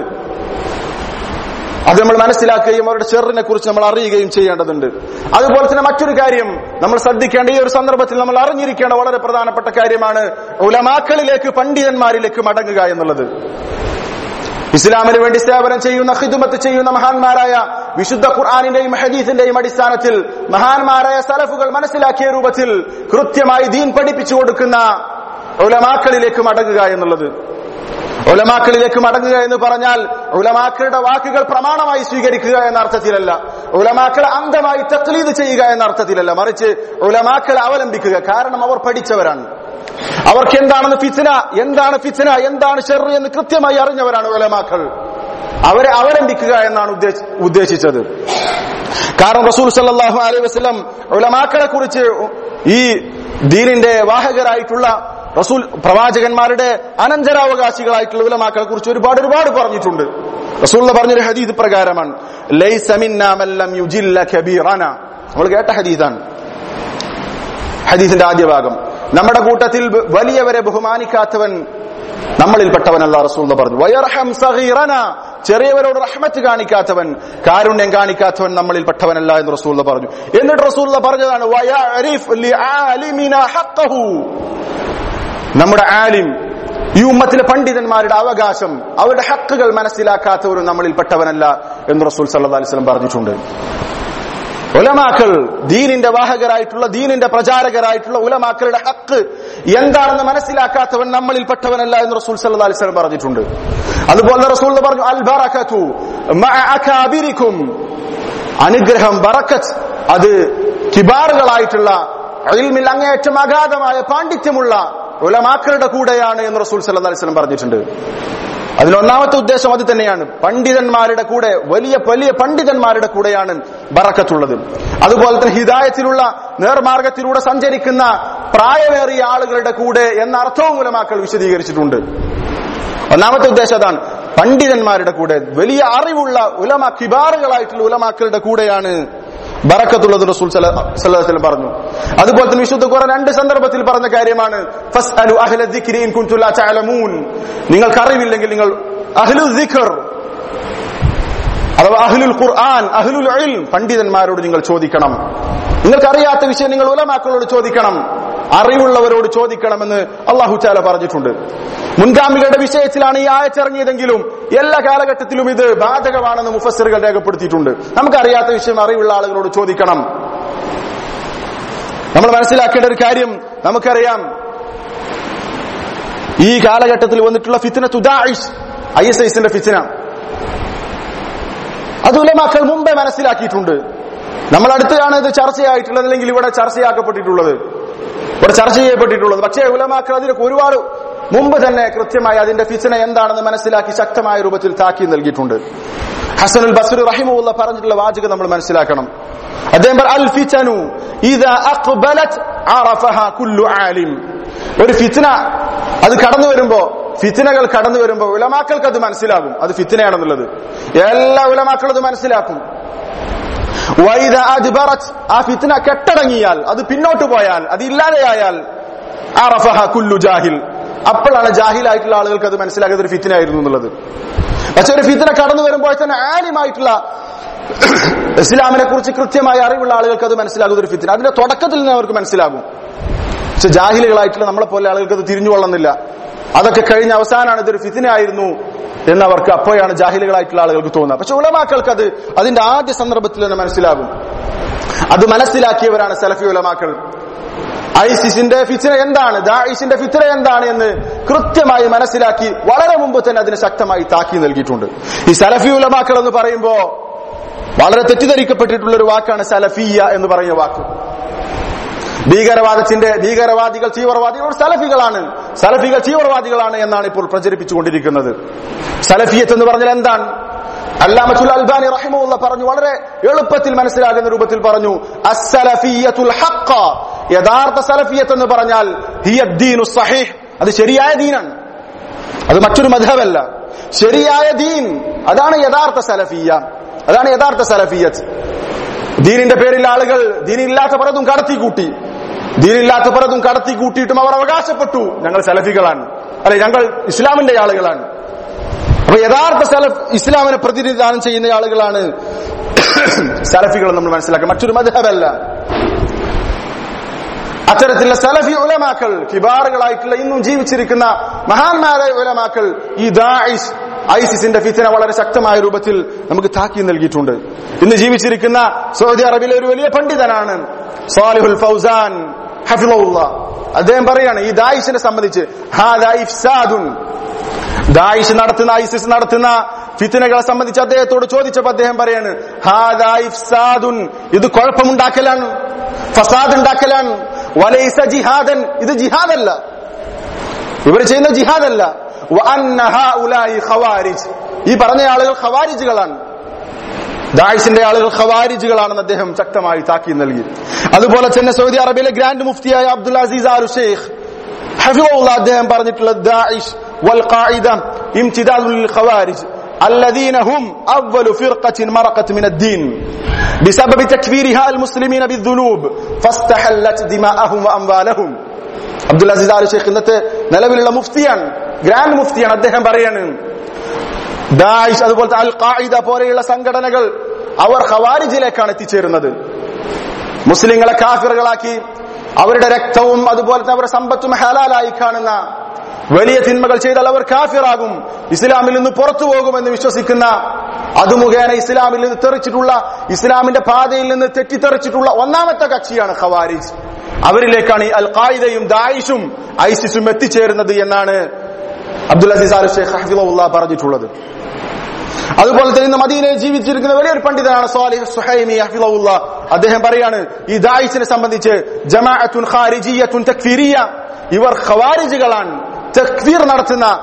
അത് നമ്മൾ മനസ്സിലാക്കുകയും അവരുടെ ചെറിനെ കുറിച്ച് നമ്മൾ അറിയുകയും ചെയ്യേണ്ടതുണ്ട് അതുപോലെ തന്നെ മറ്റൊരു കാര്യം നമ്മൾ ശ്രദ്ധിക്കേണ്ട ഈ ഒരു സന്ദർഭത്തിൽ നമ്മൾ അറിഞ്ഞിരിക്കേണ്ട വളരെ പ്രധാനപ്പെട്ട കാര്യമാണ് ഉലമാക്കളിലേക്ക് പണ്ഡിതന്മാരിലേക്ക് മടങ്ങുക എന്നുള്ളത് ഇസ്ലാമിന് വേണ്ടി സേവനം ചെയ്യുന്ന ഹിദുമത്ത് ചെയ്യുന്ന മഹാന്മാരായ വിശുദ്ധ ഖുർആാനിന്റെയും ഹദീസിന്റെയും അടിസ്ഥാനത്തിൽ മഹാന്മാരായ സലഫുകൾ മനസ്സിലാക്കിയ രൂപത്തിൽ കൃത്യമായി ദീൻ പഠിപ്പിച്ചു കൊടുക്കുന്ന ഉലമാക്കളിലേക്ക് മടങ്ങുക എന്നുള്ളത് ഉലമാക്കളിലേക്ക് മടങ്ങുക എന്ന് പറഞ്ഞാൽ ഉലമാക്കളുടെ വാക്കുകൾ പ്രമാണമായി സ്വീകരിക്കുക എന്ന അർത്ഥത്തിലല്ല ഉലമാക്കളെ അന്ധമായി തക്ലീദ് ചെയ്യുക എന്ന അർത്ഥത്തിലല്ല മറിച്ച് ഉലമാക്കളെ അവലംബിക്കുക കാരണം അവർ പഠിച്ചവരാണ് അവർക്ക് എന്താണെന്ന് ഫിത്ന എന്താണ് ഫിത്ന എന്താണ് ഷെറ് എന്ന് കൃത്യമായി അറിഞ്ഞവരാണ് ഉലമാക്കൾ അവരെ അവലംബിക്കുക എന്നാണ് ഉദ്ദേശ- ഉദ്ദേശിച്ചത് കാരണം റസൂൽ സല്ലല്ലാഹു അലൈഹി വസല്ലം ഉലമാക്കളെ കുറിച്ച് ഈ ദീനിന്റെ വാഹകരായിട്ടുള്ള റസൂൽ പ്രവാചകന്മാരുടെ അനന്തരാവകാശികളായിട്ടുള്ള ഉലമാക്കളെ കുറിച്ച് ഒരുപാട് ഒരുപാട് പറഞ്ഞിട്ടുണ്ട് റസൂൽ പറഞ്ഞൊരു ഹദീദ് പ്രകാരമാണ് ലൈസ മിന്നാ മൻ ലം യുജില്ല കബീറന നമ്മൾ കേട്ട ഹദീദാണ് ഹദീസിന്റെ ആദ്യ ഭാഗം നമ്മുടെ കൂട്ടത്തിൽ ബ- വലിയവരെ ബഹുമാനിക്കാത്തവൻ നമ്മളിൽപ്പെട്ടവനല്ല റസൂൽ പറഞ്ഞു വയർഹം സഗീറന ചെറിയവരോട് റഹ്മത്ത് കാണിക്കാത്തവൻ കാരുണ്യം കാണിക്കാത്തവൻ നമ്മളിൽപ്പെട്ടവനല്ല എന്ന് റസൂൽ പറഞ്ഞു എന്നിട്ട് റസൂൽ പറഞ്ഞതാണ് വയഅരിഫ് ലിആലിമിന ഹഖഹു നമ്മുടെ ആലിം ഈ ഉമ്മത്തിലെ പണ്ഡിതന്മാരുടെ അവകാശം അവരുടെ ഹക്കുകൾ മനസ്സിലാക്കാത്തവരും നമ്മളിൽപ്പെട്ടവനല്ല എന്ന് റസൂൽ സല്ലല്ലാഹു അലൈഹി വസല്ലം പറഞ്ഞിട്ടുണ്ട് ഉലമാക്കൾ ദീനിന്റെ വാഹകരായിട്ടുള്ള ദീനിന്റെ പ്രചാരകരായിട്ടുള്ള ഉലമാക്കളുടെ ഹക്ക് എന്താണെന്ന് മനസ്സിലാക്കാത്തവൻ നമ്മളിൽപ്പെട്ടവനല്ല എന്ന് റസൂൽ സല്ലല്ലാഹു അലൈഹി വസല്ലം പറഞ്ഞിട്ടുണ്ട് അതുപോലെ റസൂൽ പറഞ്ഞു അൽ ബറകതു മഅ അകാബിരിക്കും അനുഗ്രഹം ബറക്കത്ത് അത് കിബാറുകളായിട്ടുള്ള ഇൽമിൽ അങ്ങേയറ്റം അഗാധമായ പാണ്ഡിത്യമുള്ള ഉലമാക്കളുടെ കൂടെയാണ് എന്ന് റസൂൽ സല്ലല്ലാഹു അലൈഹി വസല്ലം പറഞ്ഞിട്ടുണ്ട് അതിന് ഒന്നാമത്തെ ഉദ്ദേശം അത് തന്നെയാണ് പണ്ഡിതന്മാരുടെ കൂടെ വലിയ വലിയ പണ്ഡിതന്മാരുടെ കൂടെയാണ് ബറക്കത്തുള്ളത് അതുപോലെ തന്നെ ഹിദായത്തിലുള്ള നേർമാർഗത്തിലൂടെ സഞ്ചരിക്കുന്ന പ്രായമേറിയ ആളുകളുടെ കൂടെ എന്ന അർത്ഥവും ഉലമാക്കൾ വിശദീകരിച്ചിട്ടുണ്ട് ഒന്നാമത്തെ ഉദ്ദേശം അതാണ് പണ്ഡിതന്മാരുടെ കൂടെ വലിയ അറിവുള്ള ഉലമ കിബാറുകളായിട്ടുള്ള ഉലമാക്കളുടെ കൂടെയാണ് ബറക്കത്തുള്ളത് റസൂൽ സല്ലല്ലാഹു പറഞ്ഞു അതുപോലെ തന്നെ വിശുദ്ധ ഖുർആൻ രണ്ട് സന്ദർഭത്തിൽ പറഞ്ഞ കാര്യമാണ് ഫസ്അലു അഹ്ല ദിക്രി ഇൻ കുൻതും ലാ തഅലമൂൻ നിങ്ങൾക്ക് അറിവില്ലെങ്കിൽ നിങ്ങൾ അഹ്ലു ദിക്ർ അഥവാ അഹ്ലുൽ ഖുർആൻ അഹ്ലുൽ ഇൽം പണ്ഡിതന്മാരോട് നിങ്ങൾ ചോദിക്കണം നിങ്ങൾക്ക് അറിയാത്ത വിഷയം നിങ്ങൾ ഉലമാക്കളോട് ചോദിക്കണം അറിവുള്ളവരോട് ചോദിക്കണമെന്ന് അള്ളാഹു ചാല പറഞ്ഞിട്ടുണ്ട് മുൻഗാമികളുടെ വിഷയത്തിലാണ് ഈ ആയച്ചിറങ്ങിയതെങ്കിലും എല്ലാ കാലഘട്ടത്തിലും ഇത് ബാധകമാണെന്ന് മുഫസ്സിറുകൾ രേഖപ്പെടുത്തിയിട്ടുണ്ട് നമുക്കറിയാത്ത വിഷയം അറിവുള്ള ആളുകളോട് ചോദിക്കണം നമ്മൾ മനസ്സിലാക്കേണ്ട ഒരു കാര്യം നമുക്കറിയാം ഈ കാലഘട്ടത്തിൽ വന്നിട്ടുള്ള ഫിത്തിന തുദായിഷ് ഐ എസ് ഐസിന്റെ ഫിത്തിന അത് ഉലമാക്കൾ മുമ്പേ മനസ്സിലാക്കിയിട്ടുണ്ട് നമ്മൾ അടുത്താണ് ഇത് ചർച്ചയായിട്ടുള്ളത് അല്ലെങ്കിൽ ഇവിടെ ചർച്ചയാക്കപ്പെട്ടിട്ടുള്ളത് ഇവിടെ ചർച്ച ചെയ്യപ്പെട്ടിട്ടുള്ളത് പക്ഷേ ഉലമാക്കൾ അതിന് ഒരുപാട് മുമ്പ് തന്നെ കൃത്യമായി അതിന്റെ ഫിച്ചന എന്താണെന്ന് മനസ്സിലാക്കി ശക്തമായ രൂപത്തിൽ താക്കി നൽകിയിട്ടുണ്ട് ഹസനുൽ ബസ്രി റഹിമുള്ള പറഞ്ഞിട്ടുള്ള വാചകം നമ്മൾ മനസ്സിലാക്കണം അദ്ദേഹം പറ അൽ ഫിച്ചനു ഇദാ അഖ്ബലത് അറഫഹ കുല്ലു ആലിം ഒരു ഫിത്ന അത് കടന്നു വരുമ്പോ ഫിത്തിനകൾ കടന്നു വരുമ്പോ ഉലമാക്കൾക്ക് അത് മനസ്സിലാകും അത് ഫിത്തിനയാണെന്നുള്ളത് എല്ലാ ഉലമാക്കളും അത് മനസ്സിലാക്കും വൈദ അജ്ബറത് ആ ഫിത്ന കെട്ടടങ്ങിയാൽ അത് പിന്നോട്ട് പോയാൽ അത് ഇല്ലാതെയായാൽ അറഫഹ കുല്ലു ജാഹിൽ അപ്പോഴാണ് ജാഹിലായിട്ടുള്ള ആളുകൾക്ക് അത് മനസ്സിലാക്കിയത് ഒരു ഫിത്തിനായിരുന്നു എന്നുള്ളത് പക്ഷെ ഒരു ഫിത്തിന കടന്നു വരുമ്പോൾ തന്നെ ആലിമായിട്ടുള്ള ഇസ്ലാമിനെ കുറിച്ച് കൃത്യമായ അറിവുള്ള ആളുകൾക്ക് അത് മനസ്സിലാകുന്ന ഒരു ഫിത്തിന അതിന്റെ തുടക്കത്തിൽ നിന്ന് അവർക്ക് മനസ്സിലാകും പക്ഷെ ജാഹിലുകളായിട്ടുള്ള നമ്മളെ പോലെ ആളുകൾക്ക് അത് തിരിഞ്ഞു കൊള്ളുന്നില്ല അതൊക്കെ കഴിഞ്ഞ അവസാനമാണ് ഇതൊരു ഫിത്തിനായിരുന്നു എന്നവർക്ക് അപ്പോഴാണ് ജാഹിലുകളായിട്ടുള്ള ആളുകൾക്ക് തോന്നുന്നത് പക്ഷെ ഉലമാക്കൾക്ക് അത് അതിന്റെ ആദ്യ സന്ദർഭത്തിൽ തന്നെ മനസ്സിലാകും അത് മനസ്സിലാക്കിയവരാണ് സലഫി ഉലമാക്കൾ ഐസിസിന്റെ ഫിത്തിന എന്താണ് ദാഇഷിന്റെ ഫിത്തിന എന്താണ് എന്ന് കൃത്യമായി മനസ്സിലാക്കി വളരെ മുമ്പ് തന്നെ അതിന് ശക്തമായി താക്കി നൽകിയിട്ടുണ്ട് ഈ സലഫി ഉലമാക്കൾ എന്ന് പറയുമ്പോ വളരെ തെറ്റിദ്ധരിക്കപ്പെട്ടിട്ടുള്ള ഒരു വാക്കാണ് സലഫിയ എന്ന് പറയുന്ന വാക്ക് ഭീകരവാദത്തിന്റെ ഭീകരവാദികൾ തീവ്രവാദികൾ സലഫികളാണ് സലഫികൾ തീവ്രവാദികളാണ് എന്നാണ് ഇപ്പോൾ പ്രചരിപ്പിച്ചുകൊണ്ടിരിക്കുന്നത് സലഫിയത്ത് എന്ന് പറഞ്ഞാൽ എന്താണ് അല്ലാമത്തുൽ അൽബാനി റഹിമുള്ള പറഞ്ഞു വളരെ എളുപ്പത്തിൽ മനസ്സിലാകുന്ന രൂപത്തിൽ പറഞ്ഞു അസ്സലഫിയത്തുൽ ഹഖ യഥാർത്ഥ സലഫിയത്ത് എന്ന് പറഞ്ഞാൽ ഹിയ ദീനു സഹീഹ് അത് ശരിയായ ദീനാണ് അത് മറ്റൊരു മധവല്ല ശരിയായ ദീൻ അതാണ് യഥാർത്ഥ സലഫിയ അതാണ് യഥാർത്ഥ സലഫിയത്ത് ദീനിന്റെ പേരിൽ ആളുകൾ ദീനില്ലാത്ത പലതും കടത്തിക്കൂട്ടി ദീനില്ലാത്ത പലതും കടത്തിക്കൂട്ടിയിട്ടും അവർ അവകാശപ്പെട്ടു ഞങ്ങൾ സലഫികളാണ് അല്ലെ ഞങ്ങൾ ഇസ്ലാമിന്റെ ആളുകളാണ് അപ്പൊ യഥാർത്ഥ സലഫ് ഇസ്ലാമിനെ പ്രതിനിധാനം ചെയ്യുന്ന ആളുകളാണ് സലഫികൾ നമ്മൾ മനസ്സിലാക്കുക മറ്റൊരു മധബല്ല അത്തരത്തിലുള്ള സലഫി ഉലമാക്കൾ കിബാറുകളായിട്ടുള്ള ഇന്നും ജീവിച്ചിരിക്കുന്ന മഹാന്മാരായ ഉലമാക്കൾ ഈ ദാഇഷ് ഐസിസിന്റെ ഫിത്തിന വളരെ ശക്തമായ രൂപത്തിൽ നമുക്ക് താക്കി നൽകിയിട്ടുണ്ട് ഇന്ന് ജീവിച്ചിരിക്കുന്ന സൗദി അറേബ്യയിലെ ഒരു വലിയ പണ്ഡിതനാണ് സാലിഹുൽ ഫൗസാൻ ഹഫിളുള്ള അദ്ദേഹം പറയാണ് ഈ ദായിഷിനെ സംബന്ധിച്ച് ദായിഷ് നടത്തുന്ന ഐസിസ് നടത്തുന്ന ഫിത്തിനകളെ സംബന്ധിച്ച് അദ്ദേഹത്തോട് ചോദിച്ചപ്പോൾ അദ്ദേഹം പറയാണ് ഹാദായിഫ്സാദുൻ ഇത് കുഴപ്പമുണ്ടാക്കലാണ് ഫസാദ് ഉണ്ടാക്കലാണ് വലൈസ ജിഹാദൻ ഇത് ജിഹാദല്ല ഇവർ ചെയ്യുന്ന ജിഹാദല്ല ഈ പറഞ്ഞ ആളുകൾ ഖവാരിജുകളാണ് ദായിഷിന്റെ ആളുകൾ ഖവാരിജുകളാണെന്ന് അദ്ദേഹം ശക്തമായി താക്കി നൽകി അതുപോലെ തന്നെ സൗദി അറേബ്യയിലെ ഗ്രാൻഡ് മുഫ്തിയായ അബ്ദുൽ അസീസ് ആലു ഷെയ്ഖ് ഹഫിള്ള അദ്ദേഹം പറഞ്ഞിട്ടുള്ള ദായിഷ് വൽ ഖായിദ ഇംതിദാദുൽ ഖവാരിജ് الذين هم أول فرقة مرقت من الدين بسبب تكفيرها المسلمين بالذنوب فاستحلت دماءهم وأموالهم അബ്ദുൽ അസീസ് ആലു ഷെയ്ഖ് ഇന്നത്തെ നിലവിലുള്ള മുഫ്തിയാണ് ഗ്രാൻഡ് മുഫ്തിയാണ് അദ്ദേഹം പറയാണ് ദായിഷ് അതുപോലത്തെ അൽ ഖായിദ പോലെയുള്ള സംഘടനകൾ അവർ ഖവാരിജിലേക്കാണ് എത്തിച്ചേരുന്നത് മുസ്ലിങ്ങളെ കാഫിറുകളാക്കി അവരുടെ രക്തവും അതുപോലെ തന്നെ അവരുടെ സമ്പത്തും ഹലാലായി കാണുന്ന വലിയ തിന്മകൾ ചെയ്താൽ അവർ കാഫിറാകും ഇസ്ലാമിൽ നിന്ന് പുറത്തു പോകുമെന്ന് വിശ്വസിക്കുന്ന അത് മുഖേന ഇസ്ലാമിൽ നിന്ന് തെറിച്ചിട്ടുള്ള ഇസ്ലാമിന്റെ പാതയിൽ നിന്ന് തെറ്റിത്തെറിച്ചിട്ടുള്ള ഒന്നാമത്തെ കക്ഷിയാണ് ഖവാരിജ് അവരിലേക്കാണ് ഈ അൽ ഖായിദയും ദായിഷും ഐസിസും എത്തിച്ചേരുന്നത് എന്നാണ് അബ്ദുൽ അസീസ് അൽ ഷെയ്ഖ് ഹഫിള്ള പറഞ്ഞിട്ടുള്ളത് അതുപോലെ തന്നെ ഇന്ന് മദീനയിൽ ജീവിച്ചിരിക്കുന്ന വലിയൊരു പണ്ഡിതനാണ് സാലിഹ് സുഹൈമി ഹഫിള്ള അദ്ദേഹം പറയാണ് ഈ ദായിഷിനെ സംബന്ധിച്ച് ജമാഅത്തുൻ ഖാരിജിയത്തുൻ തക്ഫീരിയ ഇവർ ഖവാരിജുകളാണ് തക്ഫീർ നടത്തുന്ന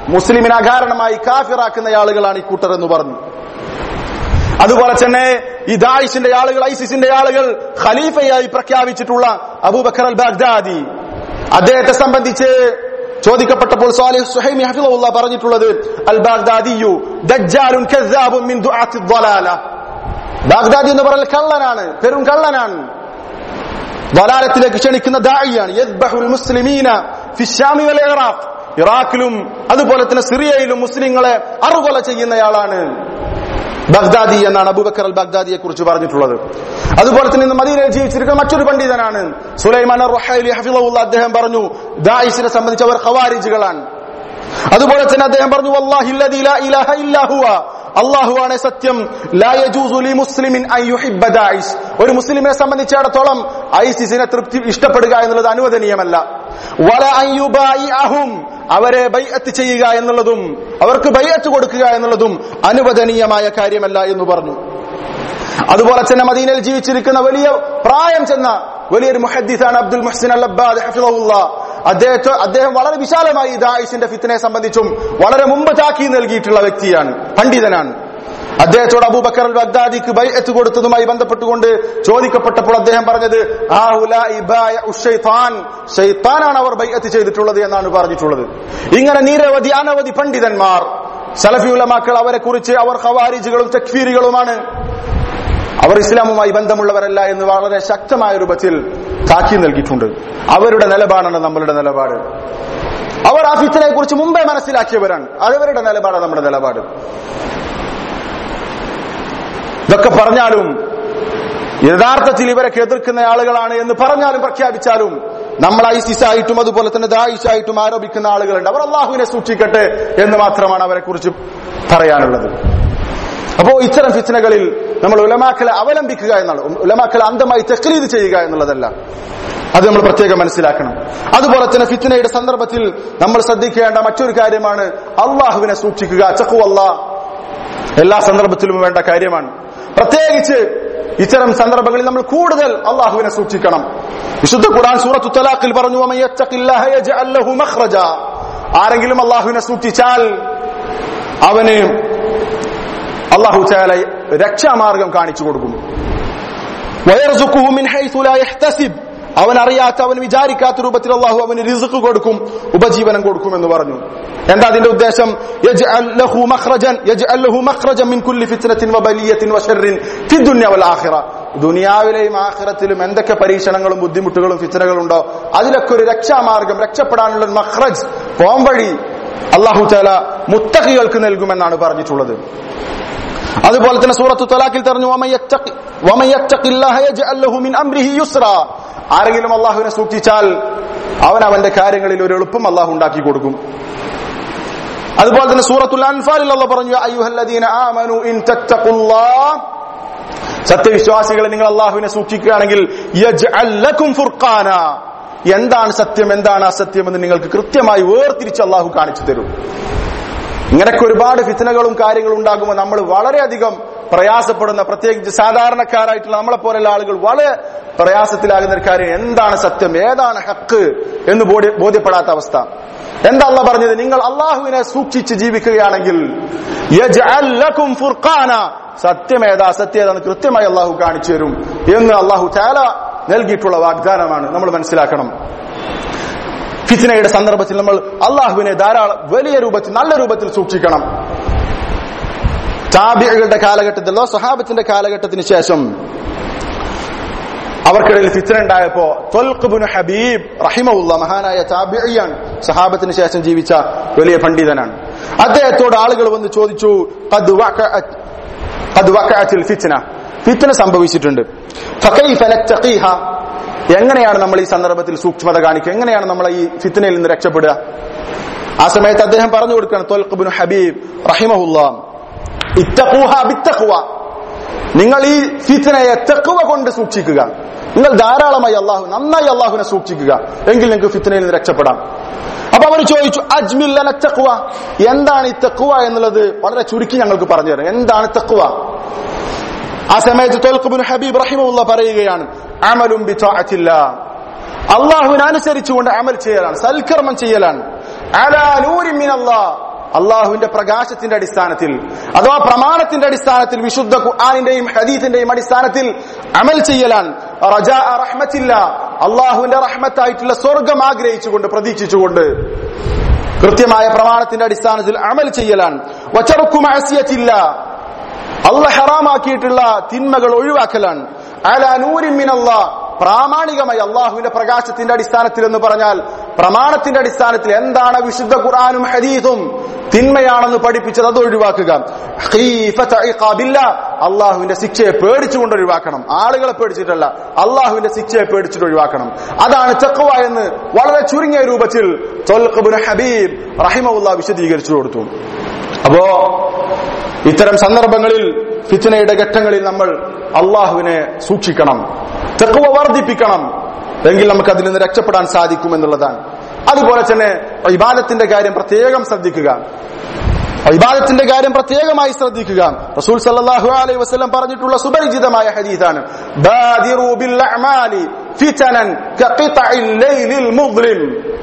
മുസ്ലിമിനെ അകാരണമായി കാഫിറാക്കുന്ന ആളുകളാണ് ഈ കൂട്ടർ എന്ന് പറഞ്ഞു അതുപോലെ തന്നെ ഈ ദായിഷിന്റെ ആളുകൾ ഐസിസിന്റെ ആളുകൾ ഖലീഫയായി പ്രഖ്യാപിച്ചിട്ടുള്ള അബൂബക്കർ അൽ ബാഗ്ദാദി അദ്ദേഹത്തെ സംബന്ധിച്ച് ചോദിക്കപ്പെട്ടപ്പോൾ സാലിഹ് സുഹൈമി ഹഫിള പറഞ്ഞിട്ടുള്ളത് അൽ ബാഗ്ദാദിയു ദജ്ജാലുൻ കസ്സാബുൻ മിൻ ദുആത്തി ദ്വലാല ബാഗ്ദാദി എന്ന് പറഞ്ഞാൽ കള്ളനാണ് പെരും കള്ളനാണ് ضلالത്തിലേക്ക് ക്ഷണിക്കുന്ന ദായിയാണ് യദ്ബഹുൽ മുസ്ലിമീന ഫി ശാമി വൽ ഇറാഖ് ഇറാഖിലും അതുപോലെ തന്നെ സിറിയയിലും മുസ്ലിങ്ങളെ അറുകൊല ചെയ്യുന്നയാളാണ് ബഗ്ദാദി എന്നാണ് അബൂബക്കർ അൽ ബഗ്ദാദിയെ കുറിച്ച് പറഞ്ഞിട്ടുള്ളത് അതുപോലെ തന്നെ ഇന്ന് മദീനയിൽ ജീവിച്ചിരിക്കുന്ന മറ്റൊരു പണ്ഡിതനാണ് സുലൈമാൻ റുഹൈലി ഹഫിളവുള്ള അദ്ദേഹം പറഞ്ഞു ദായിഷിനെ സംബന്ധിച്ച് അവർ ഖവാരിജുകളാണ് അതുപോലെ തന്നെ അദ്ദേഹം പറഞ്ഞു വല്ലാഹി അല്ലദീ ലാ ഇലാഹ ഇല്ലാ ഹുവ അള്ളാഹുവാണ് സത്യം ലാ യജൂസു ലി മുസ്ലിമിൻ അൻ യുഹിബ്ബ ദാഇശ് ഒരു മുസ്ലിമിനെ സംബന്ധിച്ചിടത്തോളം ഐസിസിനെ തൃപ്തി ഇഷ്ടപ്പെടുക എന്നുള്ളത് അനുവദനീയമല്ല വല അൻ യുബായിഅഹും അവരെ ബൈഅത്ത് ചെയ്യുക എന്നുള്ളതും അവർക്ക് ബൈഅത്ത് കൊടുക്കുക എന്നുള്ളതും അനുവദനീയമായ കാര്യമല്ല എന്ന് പറഞ്ഞു അതുപോലെ തന്നെ മദീനയിൽ ജീവിച്ചിരിക്കുന്ന വലിയ പ്രായം ചെന്ന വലിയൊരു മുഹദ്ദിസാണ് അബ്ദുൽ മുഹ്സിൻ അൽ അബ്ബാദ് ഹഫിളഹുല്ല അദ്ദേഹത്തെ അദ്ദേഹം വളരെ വിശാലമായി ദായിഷിന്റെ ഫിത്തിനെ സംബന്ധിച്ചും വളരെ മുമ്പ് താക്കി നൽകിയിട്ടുള്ള വ്യക്തിയാണ് പണ്ഡിതനാണ് അദ്ദേഹത്തോട് അബൂബക്കർ അൽ ബഗ്ദാദിക്ക് ബൈഅത്ത് കൊടുത്തതുമായി ബന്ധപ്പെട്ടുകൊണ്ട് ചോദിക്കപ്പെട്ടപ്പോൾ അദ്ദേഹം പറഞ്ഞത് ഷെയ്ത്താനാണ് അവർ ബൈഅത്ത് ചെയ്തിട്ടുള്ളത് എന്നാണ് പറഞ്ഞിട്ടുള്ളത് ഇങ്ങനെ നിരവധി അനവധി പണ്ഡിതന്മാർ സലഫി ഉലമാക്കൾ അവരെ കുറിച്ച് അവർ ഖവാരിജുകളും തക്ഫീരികളുമാണ് അവർ ഇസ്ലാമുമായി ബന്ധമുള്ളവരല്ല എന്ന് വളരെ ശക്തമായ രൂപത്തിൽ താക്കി നൽകിയിട്ടുണ്ട് അവരുടെ നിലപാടാണ് നമ്മളുടെ നിലപാട് അവർ ആ ഫിത്തിനെ കുറിച്ച് മുമ്പേ മനസ്സിലാക്കിയവരാണ് അതവരുടെ നിലപാടാണ് നമ്മുടെ നിലപാട് ഇതൊക്കെ പറഞ്ഞാലും യഥാർത്ഥത്തിൽ ഇവരൊക്കെ എതിർക്കുന്ന ആളുകളാണ് എന്ന് പറഞ്ഞാലും പ്രഖ്യാപിച്ചാലും നമ്മൾ ഐസിസ് ആയിട്ടും അതുപോലെ തന്നെ ദായിഷായിട്ടും ആരോപിക്കുന്ന ആളുകളുണ്ട് അവർ അള്ളാഹുവിനെ സൂക്ഷിക്കട്ടെ എന്ന് മാത്രമാണ് അവരെ കുറിച്ച് പറയാനുള്ളത് അപ്പോ ഇത്തരം ഫിത്തനകളിൽ നമ്മൾ ഉലമാക്കളെ അവലംബിക്കുക എന്നാണ് ഉലമാക്കളെ അന്ധമായി തെക്ലീത് ചെയ്യുക എന്നുള്ളതല്ല അത് നമ്മൾ പ്രത്യേകം മനസ്സിലാക്കണം അതുപോലെ തന്നെ ഫിത്തനയുടെ സന്ദർഭത്തിൽ നമ്മൾ ശ്രദ്ധിക്കേണ്ട മറ്റൊരു കാര്യമാണ് അള്ളാഹുവിനെ സൂക്ഷിക്കുക ചക്കു അല്ലാ എല്ലാ സന്ദർഭത്തിലും വേണ്ട കാര്യമാണ് പ്രത്യേകിച്ച് ഇത്തരം സന്ദർഭങ്ങളിൽ നമ്മൾ കൂടുതൽ അള്ളാഹുവിനെ സൂക്ഷിക്കണം വിശുദ്ധ ഖുർആൻ സൂറത്തു തലാഖിൽ പറഞ്ഞു "വമൻ യത്തഖില്ലാഹ യജ്അൽ ലഹു മഖ്റജ." ആരെങ്കിലും അള്ളാഹുവിനെ സൂക്ഷിച്ചാൽ അവന് അള്ളാഹു ചാല രക്ഷാമാർഗം കാണിച്ചു കൊടുക്കും വയർസുഖുഹു മിൻ ഹൈസു ലാ യഹ്തസിബ് അവൻ അറിയാത്ത അവൻ വിചാരിക്കാത്ത രൂപത്തിൽ അള്ളാഹു അവന് റിസുക്ക് കൊടുക്കും ഉപജീവനം കൊടുക്കും എന്ന് പറഞ്ഞു എന്താ അതിന്റെ ഉദ്ദേശം യജ്അൽ ലഹു മഖ്റജൻ യജ്അൽ ലഹു മഖ്റജൻ മിൻ കുല്ലി ഫിത്നത്തിൻ വബലിയത്തിൻ വശർറിൻ ഫി ദുനിയ വൽ ആഖിറ ദുനിയാവിലെയും ആഖിറത്തിലും എന്തൊക്കെ പരീക്ഷണങ്ങളും ബുദ്ധിമുട്ടുകളും ഫിത്നകളും ഉണ്ടോ അതിലൊക്കെ ഒരു രക്ഷാമാർഗം രക്ഷപ്പെടാനുള്ള ഒരു മഖ്റജ് പോംവഴി അള്ളാഹു താല മുത്തഖികൾക്ക് നൽകുമെന്നാണ് പറഞ്ഞിട്ടുള്ളത് അതുപോലെ തന്നെ സൂറത്തു തലാഖിൽ പറഞ്ഞു "വമൻ യത്തഖി- വമൻ യത്തഖില്ലാഹ യജ്അൽ ലഹു മിൻ അംരിഹി യുസ്ര." ആരെങ്കിലും അള്ളാഹുവിനെ സൂക്ഷിച്ചാൽ അവൻ അവന്റെ കാര്യങ്ങളിൽ ഒരു എളുപ്പം അള്ളാഹു ഉണ്ടാക്കി കൊടുക്കും അതുപോലെ തന്നെ സൂറത്തുൽ അൻഫാലിൽ അള്ളാഹ് പറഞ്ഞു "യാ അയ്യുഹല്ലദീന ആമനു ഇൻ തത്തഖുല്ലാഹ് സത്യവിശ്വാസികളെ നിങ്ങൾ അള്ളാഹുവിനെ സൂക്ഷിക്കുകയാണെങ്കിൽ യജ്അൽ ലക്കും ഫുർഖാന എന്താണ് സത്യം എന്താണ് അസത്യം എന്ന് നിങ്ങൾക്ക് കൃത്യമായി വേർതിരിച്ച് അള്ളാഹു കാണിച്ചു തരും ഇങ്ങനെയൊക്കെ ഒരുപാട് ഫിത്തനകളും കാര്യങ്ങളും ഉണ്ടാകുമ്പോൾ നമ്മൾ വളരെയധികം പ്രയാസപ്പെടുന്ന പ്രത്യേകിച്ച് സാധാരണക്കാരായിട്ടുള്ള നമ്മളെ പോലുള്ള ആളുകൾ വളരെ പ്രയാസത്തിലാകുന്ന ഒരു കാര്യം എന്താണ് സത്യം ഏതാണ് ഹക്ക് എന്ന് ബോധ്യ- ബോധ്യപ്പെടാത്ത അവസ്ഥ എന്താ അല്ല പറഞ്ഞത് നിങ്ങൾ അള്ളാഹുവിനെ സൂക്ഷിച്ച് ജീവിക്കുകയാണെങ്കിൽ യജ്അൽ ലക്കും ഫുർഖാന സത്യമേതാ അസത്യേതാന്ന് കൃത്യമായി അള്ളാഹു കാണിച്ചു തരും എന്ന് അള്ളാഹു ചാല നൽകിയിട്ടുള്ള വാഗ്ദാനമാണ് നമ്മൾ മനസ്സിലാക്കണം ഫിത്നയുടെ സന്ദർഭത്തിൽ നമ്മൾ അള്ളാഹുവിനെ ധാരാളം വലിയ രൂപത്തിൽ നല്ല രൂപത്തിൽ സൂക്ഷിക്കണം താബികളുടെ കാലഘട്ടത്തിലോ സഹാബത്തിന്റെ കാലഘട്ടത്തിന് ശേഷം അവർക്കിടയിൽ ഫിത്ന ഉണ്ടായപ്പോ ത്വൽഖുബ്നു ഹബീബ് റഹിമഉള്ള മഹാനായ താബിയാണ് സഹാബത്തിന് ശേഷം ജീവിച്ച വലിയ പണ്ഡിതനാണ് അദ്ദേഹത്തോട് ആളുകൾ വന്ന് ചോദിച്ചു "ഖദ് വഖഅത്- ഖദ് വഖഅത്തിൽ ഫിത്ന ഫിത്ന സംഭവിച്ചിട്ടുണ്ട് ഫകൈഫ നത്തഖീഹ എങ്ങനെയാണ് നമ്മൾ ഈ സന്ദർഭത്തിൽ സൂക്ഷ്മത കാണിക്കുക എങ്ങനെയാണ് നമ്മൾ ഈ ഫിത്നയിൽ നിന്ന് രക്ഷപ്പെടുക ആ സമയത്ത് അദ്ദേഹം പറഞ്ഞു കൊടുക്കുകയാണ് ത്വൽഖുബ്നു ഹബീബ് റഹിമഹുല്ല ഇത്തഖൂഹ ബിത്തഖ്വ നിങ്ങൾ ഈ ഫിത്നയെ തെക്കുവ കൊണ്ട് സൂക്ഷിക്കുക നിങ്ങൾ ധാരാളമായി അള്ളാഹു നന്നായി അള്ളാഹുവിനെ സൂക്ഷിക്കുക എങ്കിൽ നിങ്ങൾക്ക് ഫിത്നയിൽ നിന്ന് രക്ഷപ്പെടാം അപ്പൊ അവർ ചോദിച്ചു അജ്മില്ലന തെക്കുവ എന്താണ് ഈ തെക്കുവ എന്നുള്ളത് വളരെ ചുരുക്കി ഞങ്ങൾക്ക് പറഞ്ഞു തരാം എന്താണ് തെക്കുവ ആ സമയത്ത് തോൽക്കുബിൻ ഹബീബ് റഹിമുള്ള പറയുകയാണ് അമലും ബിത്താഅത്തില്ല അള്ളാഹുവിനെ അനുസരിച്ചുകൊണ്ട് അമൽ ചെയ്യലാണ് സൽക്കർമ്മം ചെയ്യലാണ് അലാ നൂരി മിൻ അല്ലാഹ് അള്ളാഹുവിന്റെ പ്രകാശത്തിന്റെ അടിസ്ഥാനത്തിൽ അഥവാ പ്രമാണത്തിന്റെ അടിസ്ഥാനത്തിൽ വിശുദ്ധ ഖുർആാനിന്റെയും ഹദീസിന്റെയും അടിസ്ഥാനത്തിൽ അമൽ ചെയ്യലാണ് റജാ റഹ്മത്തില്ല അള്ളാഹുവിന്റെ റഹ്മത്തായിട്ടുള്ള സ്വർഗം ആഗ്രഹിച്ചുകൊണ്ട് പ്രതീക്ഷിച്ചുകൊണ്ട് കൃത്യമായ പ്രമാണത്തിന്റെ അടിസ്ഥാനത്തിൽ അമൽ ചെയ്യലാണ് വച്ചറുക്കും അസിയത്തില്ല അള്ള ഹറാമാക്കിയിട്ടുള്ള തിന്മകൾ ഒഴിവാക്കലാണ് അല നൂരിമിനല്ല പ്രാമാണികമായി അള്ളാഹുവിന്റെ പ്രകാശത്തിന്റെ അടിസ്ഥാനത്തിൽ എന്ന് പറഞ്ഞാൽ പ്രമാണത്തിന്റെ അടിസ്ഥാനത്തിൽ എന്താണ് വിശുദ്ധ ഖുർആാനും ഹദീസും തിന്മയാണെന്ന് പഠിപ്പിച്ചത് അത് ഒഴിവാക്കുക അള്ളാഹുവിന്റെ ശിക്ഷയെ പേടിച്ചുകൊണ്ട് ഒഴിവാക്കണം ആളുകളെ പേടിച്ചിട്ടല്ല അള്ളാഹുവിന്റെ ശിക്ഷയെ പേടിച്ചിട്ട് ഒഴിവാക്കണം അതാണ് ചക്കവ എന്ന് വളരെ ചുരുങ്ങിയ രൂപത്തിൽ ഹബീബ് റഹിമുല്ല വിശദീകരിച്ചു കൊടുത്തു അപ്പോ ഇത്തരം സന്ദർഭങ്ങളിൽ ഫിത്തനയുടെ ഘട്ടങ്ങളിൽ നമ്മൾ അള്ളാഹുവിനെ സൂക്ഷിക്കണം തെക്കുവ വർദ്ധിപ്പിക്കണം എങ്കിൽ നമുക്ക് അതിൽ നിന്ന് രക്ഷപ്പെടാൻ സാധിക്കും എന്നുള്ളതാണ് അതുപോലെ തന്നെ ഇബാദത്തിന്റെ കാര്യം പ്രത്യേകം ശ്രദ്ധിക്കുക ഇബാദത്തിന്റെ കാര്യം പ്രത്യേകമായി ശ്രദ്ധിക്കുക റസൂൽ സല്ലല്ലാഹു അലൈഹി വസല്ലം പറഞ്ഞിട്ടുള്ള സുപരിചിതമായ ഹദീസാണ് ബാദിറു ബിൽ അഅമാലി ഫിതനൻ കഖിതഇൽ ലൈലിൽ മുദ്ലിം